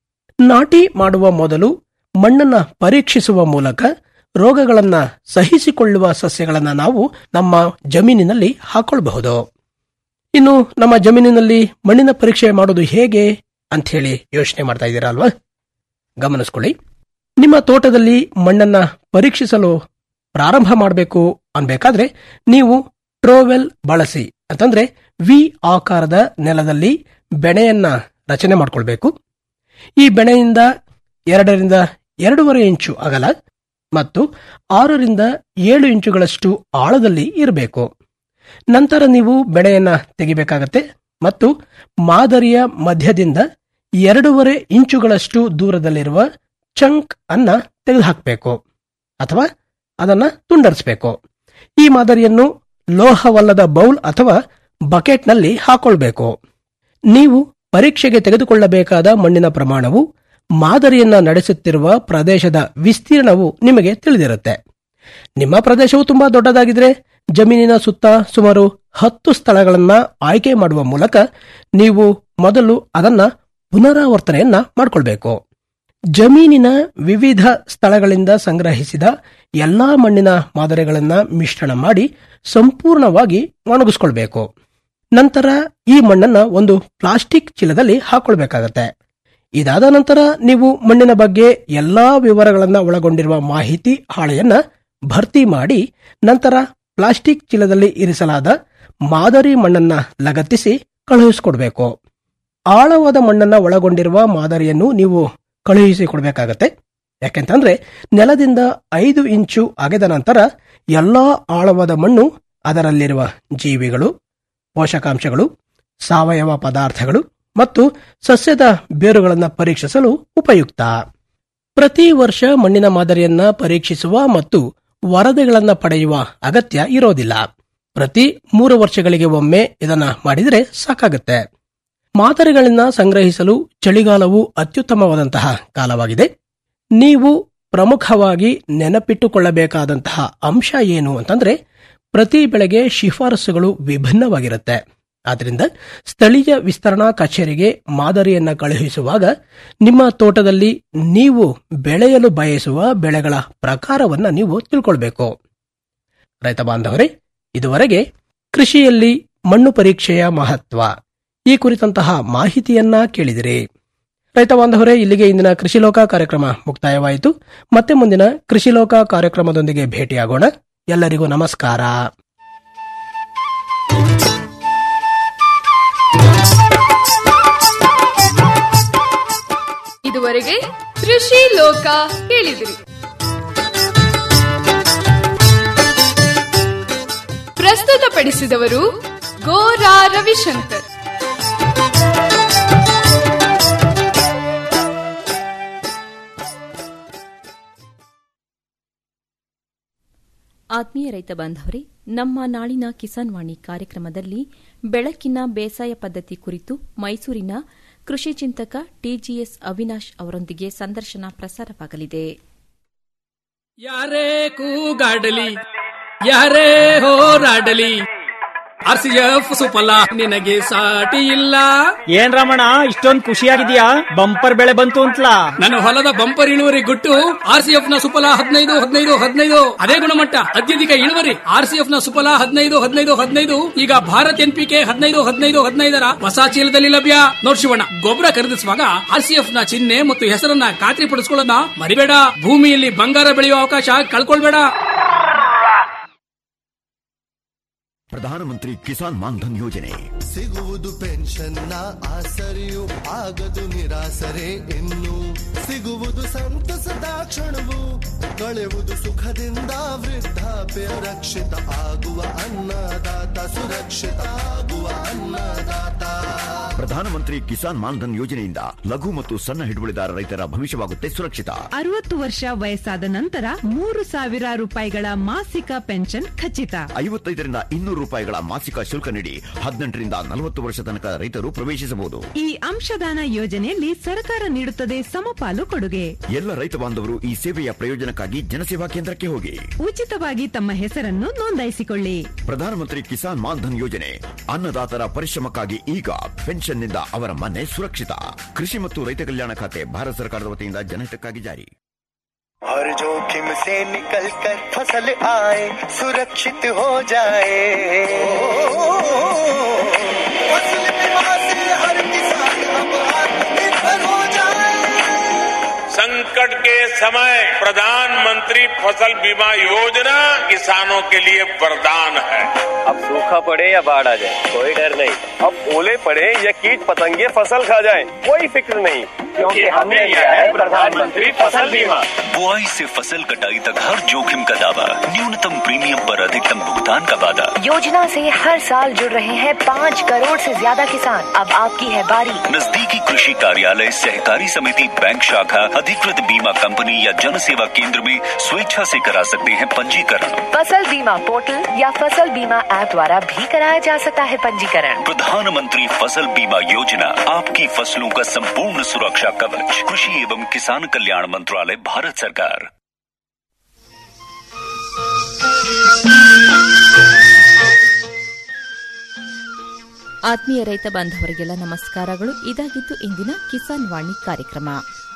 ನಾಟಿ ಮಾಡುವ ಮೊದಲು ಮಣ್ಣನ್ನ ಪರೀಕ್ಷಿಸುವ ಮೂಲಕ ರೋಗಗಳನ್ನ ಸಹಿಸಿಕೊಳ್ಳುವ ಸಸ್ಯಗಳನ್ನ ನಾವು ನಮ್ಮ ಜಮೀನಿನಲ್ಲಿ ಹಾಕೊಳ್ಬಹುದು ಇನ್ನು ನಮ್ಮ ಜಮೀನಿನಲ್ಲಿ ಮಣ್ಣಿನ ಪರೀಕ್ಷೆ ಮಾಡೋದು ಹೇಗೆ ಅಂತ ಹೇಳಿ ಯೋಚನೆ ಮಾಡ್ತಾ ಇದ್ದೀರಾ ಅಲ್ವಾ ಗಮನಿಸ್ಕೊಳ್ಳಿ ನಿಮ್ಮ ತೋಟದಲ್ಲಿ ಮಣ್ಣನ್ನ ಪರೀಕ್ಷಿಸಲು ಪ್ರಾರಂಭ ಮಾಡಬೇಕು ಅನ್ಬೇಕಾದ್ರೆ ನೀವು ಟ್ರೋವೆಲ್ ಬಳಸಿ ಅಂತಂದ್ರೆ ವಿ ಆಕಾರದ ನೆಲದಲ್ಲಿ ಬೆಣೆಯನ್ನ ರಚನೆ ಮಾಡ್ಕೊಳ್ಬೇಕು ಈ ಬೆಣೆಯಿಂದ ಎರಡರಿಂದ ಎರಡೂವರೆ ಇಂಚು ಅಗಲ ಮತ್ತು ಆರರಿಂದ ಏಳು ಇಂಚುಗಳಷ್ಟು ಆಳದಲ್ಲಿ ಇರಬೇಕು ನಂತರ ನೀವು ಬೆಳೆಯನ್ನ ತೆಗಿಬೇಕಾಗತ್ತೆ ಮತ್ತು ಮಾದರಿಯ ಮಧ್ಯದಿಂದ ಎರಡೂವರೆ ಇಂಚುಗಳಷ್ಟು ದೂರದಲ್ಲಿರುವ ಚಂಕ್ ಅನ್ನ ತೆಗೆದುಹಾಕಬೇಕು ಅಥವಾ ಅದನ್ನ ತುಂಡರಿಸಬೇಕು ಈ ಮಾದರಿಯನ್ನು ಲೋಹವಲ್ಲದ ಬೌಲ್ ಅಥವಾ ಬಕೆಟ್ನಲ್ಲಿ ಹಾಕೊಳ್ಬೇಕು ನೀವು ಪರೀಕ್ಷೆಗೆ ತೆಗೆದುಕೊಳ್ಳಬೇಕಾದ ಮಣ್ಣಿನ ಪ್ರಮಾಣವು ಮಾದರಿಯನ್ನ ನಡೆಸುತ್ತಿರುವ ಪ್ರದೇಶದ ವಿಸ್ತೀರ್ಣವು ನಿಮಗೆ ತಿಳಿದಿರುತ್ತೆ ನಿಮ್ಮ ಪ್ರದೇಶವು ತುಂಬಾ ದೊಡ್ಡದಾಗಿದ್ರೆ ಜಮೀನಿನ ಸುತ್ತ ಸುಮಾರು ಹತ್ತು ಸ್ಥಳಗಳನ್ನ ಆಯ್ಕೆ ಮಾಡುವ ಮೂಲಕ ನೀವು ಮೊದಲು ಅದನ್ನ ಪುನರಾವರ್ತನೆಯನ್ನ ಮಾಡಿಕೊಳ್ಬೇಕು ಜಮೀನಿನ ವಿವಿಧ ಸ್ಥಳಗಳಿಂದ ಸಂಗ್ರಹಿಸಿದ ಎಲ್ಲಾ ಮಣ್ಣಿನ ಮಾದರಿಗಳನ್ನ ಮಿಶ್ರಣ ಮಾಡಿ ಸಂಪೂರ್ಣವಾಗಿ ಒಣಗಿಸ್ಕೊಳ್ಬೇಕು ನಂತರ ಈ ಮಣ್ಣನ್ನ ಒಂದು ಪ್ಲಾಸ್ಟಿಕ್ ಚೀಲದಲ್ಲಿ ಹಾಕೊಳ್ಬೇಕಾಗತ್ತೆ ಇದಾದ ನಂತರ ನೀವು ಮಣ್ಣಿನ ಬಗ್ಗೆ ಎಲ್ಲಾ ವಿವರಗಳನ್ನ ಒಳಗೊಂಡಿರುವ ಮಾಹಿತಿ ಹಾಳೆಯನ್ನ ಭರ್ತಿ ಮಾಡಿ ನಂತರ ಪ್ಲಾಸ್ಟಿಕ್ ಚೀಲದಲ್ಲಿ ಇರಿಸಲಾದ ಮಾದರಿ ಮಣ್ಣನ್ನ ಲಗತ್ತಿಸಿ ಕಳುಹಿಸಿಕೊಡ್ಬೇಕು ಆಳವಾದ ಮಣ್ಣನ್ನ ಒಳಗೊಂಡಿರುವ ಮಾದರಿಯನ್ನು ನೀವು ಕಳುಹಿಸಿ ಕೊಡಬೇಕಾಗತ್ತೆ ಯಾಕೆಂತಂದ್ರೆ ನೆಲದಿಂದ ಐದು ಇಂಚು ಅಗೆದ ನಂತರ ಎಲ್ಲಾ ಆಳವಾದ ಮಣ್ಣು ಅದರಲ್ಲಿರುವ ಜೀವಿಗಳು ಪೋಷಕಾಂಶಗಳು ಸಾವಯವ ಪದಾರ್ಥಗಳು ಮತ್ತು ಸಸ್ಯದ ಬೇರುಗಳನ್ನು ಪರೀಕ್ಷಿಸಲು ಉಪಯುಕ್ತ ಪ್ರತಿ ವರ್ಷ ಮಣ್ಣಿನ ಮಾದರಿಯನ್ನ ಪರೀಕ್ಷಿಸುವ ಮತ್ತು ವರದಿಗಳನ್ನ ಪಡೆಯುವ ಅಗತ್ಯ ಇರೋದಿಲ್ಲ ಪ್ರತಿ ಮೂರು ವರ್ಷಗಳಿಗೆ ಒಮ್ಮೆ ಇದನ್ನ ಮಾಡಿದರೆ ಸಾಕಾಗುತ್ತೆ ಮಾದರಿಗಳನ್ನ ಸಂಗ್ರಹಿಸಲು ಚಳಿಗಾಲವು ಅತ್ಯುತ್ತಮವಾದಂತಹ ಕಾಲವಾಗಿದೆ ನೀವು ಪ್ರಮುಖವಾಗಿ ನೆನಪಿಟ್ಟುಕೊಳ್ಳಬೇಕಾದಂತಹ ಅಂಶ ಏನು ಅಂತಂದ್ರೆ ಪ್ರತಿ ಬೆಳೆಗೆ ಶಿಫಾರಸುಗಳು ವಿಭಿನ್ನವಾಗಿರುತ್ತೆ ಆದ್ದರಿಂದ ಸ್ಥಳೀಯ ವಿಸ್ತರಣಾ ಕಚೇರಿಗೆ ಮಾದರಿಯನ್ನ ಕಳುಹಿಸುವಾಗ ನಿಮ್ಮ ತೋಟದಲ್ಲಿ ನೀವು ಬೆಳೆಯಲು ಬಯಸುವ ಬೆಳೆಗಳ ಪ್ರಕಾರವನ್ನ ನೀವು ತಿಳ್ಕೊಳ್ಬೇಕು ರೈತ ಬಾಂಧವರೇ ಇದುವರೆಗೆ ಕೃಷಿಯಲ್ಲಿ ಮಣ್ಣು ಪರೀಕ್ಷೆಯ ಮಹತ್ವ ಈ ಕುರಿತಂತಹ ಮಾಹಿತಿಯನ್ನ ಕೇಳಿದಿರಿ ರೈತ ಬಾಂಧವರೇ ಇಲ್ಲಿಗೆ ಇಂದಿನ ಕೃಷಿ ಲೋಕ ಕಾರ್ಯಕ್ರಮ ಮುಕ್ತಾಯವಾಯಿತು ಮತ್ತೆ ಮುಂದಿನ ಕೃಷಿ ಲೋಕ ಕಾರ್ಯಕ್ರಮದೊಂದಿಗೆ ಭೇಟಿಯಾಗೋಣ ಎಲ್ಲರಿಗೂ ನಮಸ್ಕಾರ ಇದುವರೆಗೆ ಕೃಷಿ ಲೋಕ ಕೇಳಿದಿರಿ ಪ್ರಸ್ತುತಪಡಿಸಿದವರು ಗೋರಾ ರವಿಶಂಕರ್ ಆತ್ಮೀಯ ರೈತ ಬಾಂಧವರೇ ನಮ್ಮ ನಾಳಿನ ಕಿಸಾನ್ ವಾಣಿ ಕಾರ್ಯಕ್ರಮದಲ್ಲಿ ಬೆಳಕಿನ ಬೇಸಾಯ ಪದ್ಧತಿ ಕುರಿತು ಮೈಸೂರಿನ ಕೃಷಿ ಚಿಂತಕ ಟಿಜಿಎಸ್ ಅವಿನಾಶ್ ಅವರೊಂದಿಗೆ ಸಂದರ್ಶನ ಪ್ರಸಾರವಾಗಲಿದೆ ಯಾರೇ ಕೂಗಾಡಲಿ ಯಾರೇ ಹೋರಾಡಲಿ ಆರ್ ಸಿ ಎಫ್ ಸುಫಲ ನಿನಗೆ ಸಾಟಿ ಇಲ್ಲ ಏನ್ ರಮಣ ಇಷ್ಟೊಂದ್ ಖುಷಿಯಾಗಿದ್ಯಾ ಬಂಪರ್ ಬೆಳೆ ಬಂತು ಅಂತಲಾ ನನ್ನ ಹೊಲದ ಬಂಪರ್ ಇಳುವರಿ ಗುಟ್ಟು ಆರ್ ಸಿ ಎಫ್ ನ ಸುಫಲ ಹದಿನೈದು ಹದಿನೈದು ಹದಿನೈದು ಅದೇ ಗುಣಮಟ್ಟ ಅತ್ಯಧಿಕ ಇಳುವರಿ ಆರ್ ಸಿ ಎಫ್ ನ ಸುಫಲ ಹದಿನೈದು ಹದಿನೈದು ಹದಿನೈದು ಈಗ ಭಾರತ್ ಎನ್ ಪಿ ಕೆ ಹದಿನೈದು ಹದಿನೈದು ಹದಿನೈದರ ಹೊಸ ಚೀಲದಲ್ಲಿ ಲಭ್ಯ ನೋಡ್ ಶಿವಣ್ಣ ಗೊಬ್ಬರ ಖರೀದಿಸುವಾಗ ಆರ್ ಸಿ ಎಫ್ ನ ಚಿಹ್ನೆ ಮತ್ತು ಹೆಸರನ್ನ ಖಾತ್ರಿ ಪಡಿಸ್ಕೊಳ್ಳೋದನ್ನ ಮರಿಬೇಡ ಭೂಮಿಯಲ್ಲಿ ಬಂಗಾರ ಬೆಳೆಯುವ ಅವಕಾಶ ಕಳ್ಕೊಳ್ಬೇಡ ಪ್ರಧಾನಮಂತ್ರಿ ಕಿಸಾನ್ ಮಾನ್ಧನ್ ಯೋಜನೆ ಸಿಗುವುದು ಪೆನ್ಷನ್ನ ಆಸರೆಯು ಆಗದು ನಿರಾಸರೆ ಇನ್ನು ಸಿಗುವುದು ಸಂತಸದ ಕ್ಷಣವು ಕಳೆವುದು ಸುಖದಿಂದ ವೃದ್ಧಾಪ್ಯ ರಕ್ಷಿತ ಆಗುವ ಅನ್ನದಾತ ಸುರಕ್ಷಿತ ಆಗುವ ಅನ್ನದಾತ ಪ್ರಧಾನಮಂತ್ರಿ ಕಿಸಾನ್ ಮಾನ್ಧನ್ ಯೋಜನೆಯಿಂದ ಲಘು ಮತ್ತು ಸಣ್ಣ ಹಿಡುವಳಿದಾರ ರೈತರ ಭವಿಷ್ಯವಾಗುತ್ತೆ ಸುರಕ್ಷಿತ ಅರವತ್ತು ವರ್ಷ ವಯಸ್ಸಾದ ನಂತರ ಮೂರು ಸಾವಿರ ರೂಪಾಯಿಗಳ ಮಾಸಿಕ ಪೆನ್ಷನ್ ಖಚಿತ ಐವತ್ತೈದರಿಂದ ಇನ್ನೂರು ರೂಪಾಯಿಗಳ ಮಾಸಿಕ ಶುಲ್ಕ ನೀಡಿ ಹದಿನೆಂಟರಿಂದ ನಲವತ್ತು ವರ್ಷ ತನಕ ರೈತರು ಪ್ರವೇಶಿಸಬಹುದು ಈ ಅಂಶದಾನ ಯೋಜನೆಯಲ್ಲಿ ಸರ್ಕಾರ ನೀಡುತ್ತದೆ ಸಮಪಾಲು ಕೊಡುಗೆ ಎಲ್ಲ ರೈತ ಬಾಂಧವರು ಈ ಸೇವೆಯ ಪ್ರಯೋಜನಕ್ಕಾಗಿ ಜನಸೇವಾ ಕೇಂದ್ರಕ್ಕೆ ಹೋಗಿ ಉಚಿತವಾಗಿ ತಮ್ಮ ಹೆಸರನ್ನು ನೋಂದಾಯಿಸಿಕೊಳ್ಳಿ ಪ್ರಧಾನಮಂತ್ರಿ ಕಿಸಾನ್ ಮಾನ್ಧನ್ ಯೋಜನೆ ಅನ್ನದಾತರ ಪರಿಶ್ರಮಕ್ಕಾಗಿ ಈಗ ಪೆನ್ಷನ್ನಿಂದ ಅವರ ಮನೆ ಸುರಕ್ಷಿತ ಕೃಷಿ ಮತ್ತು ರೈತ ಕಲ್ಯಾಣ ಖಾತೆ ಭಾರತ ಸರ್ಕಾರದ ವತಿಯಿಂದ ಜನಹಿತಕ್ಕಾಗಿ ಜಾರಿ हर जोखिम से निकल कर फसल आए सुरक्षित हो जाए फसल बीमा से हर किसान अब आत्मनिर्भर हो जाए संकट के समय प्रधानमंत्री फसल बीमा योजना किसानों के लिए वरदान है अब सूखा पड़े या बाढ़ आ जाए कोई डर नहीं अब ओले पड़े या कीट पतंगे फसल खा जाए कोई फिक्र नहीं क्योंकि हमने लिया है प्रधानमंत्री फसल बीमा बुआई से फसल कटाई तक हर जोखिम का दावा न्यूनतम प्रीमियम पर अधिकतम भुगतान का वादा योजना से हर साल जुड़ रहे हैं पाँच करोड़ से ज्यादा किसान अब आपकी है बारी नजदीकी कृषि कार्यालय सहकारी समिति बैंक शाखा अधिकृत बीमा कंपनी या जन सेवा केंद्र में स्वेच्छा से करा सकते हैं पंजीकरण फसल बीमा पोर्टल या फसल बीमा ऐप द्वारा भी कराया जा सकता है पंजीकरण प्रधानमंत्री फसल बीमा योजना आपकी फसलों का संपूर्ण सुरक्षा कवच कृषि एवं किसान कल्याण मंत्रालय भारत सरकार ಆತ್ಮೀಯ ರೈತ ಬಾಂಧವರಿಗೆಲ್ಲ ನಮಸ್ಕಾರಗಳು ಇದಾಗಿತ್ತು ಇಂದಿನ ಕಿಸಾನ್ ವಾಣಿ ಕಾರ್ಯಕ್ರಮ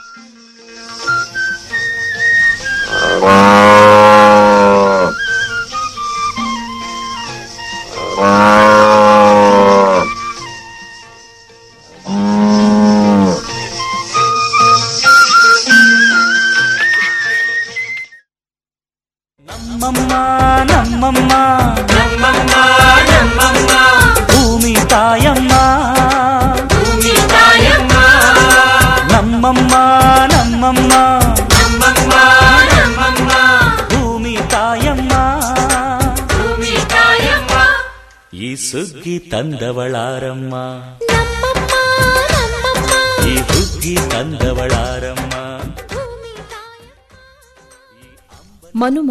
ನಮ್ಮಮ್ಮ ನಮ್ಮಮ್ಮ ನಮ್ಮಮ್ಮ ನಮ್ಮಮ್ಮ ಭೂಮಿ ತಾಯಮ್ಮ ಭೂಮಿ ತಾಯಮ್ಮ ನಮ್ಮಮ್ಮ ನಮ್ಮಮ್ಮ ನಮ್ಮಮ್ಮ ನಮ್ಮಮ್ಮ ಭೂಮಿ ತಾಯಮ್ಮ ಭೂಮಿ ತಾಯಮ್ಮ ಈ ಸುಗ್ಗಿ ತಂದವಳಾರಮ್ಮ ಈ ಹುಗ್ಗಿ ತಂದವಳಾರಮ್ಮ ಮನು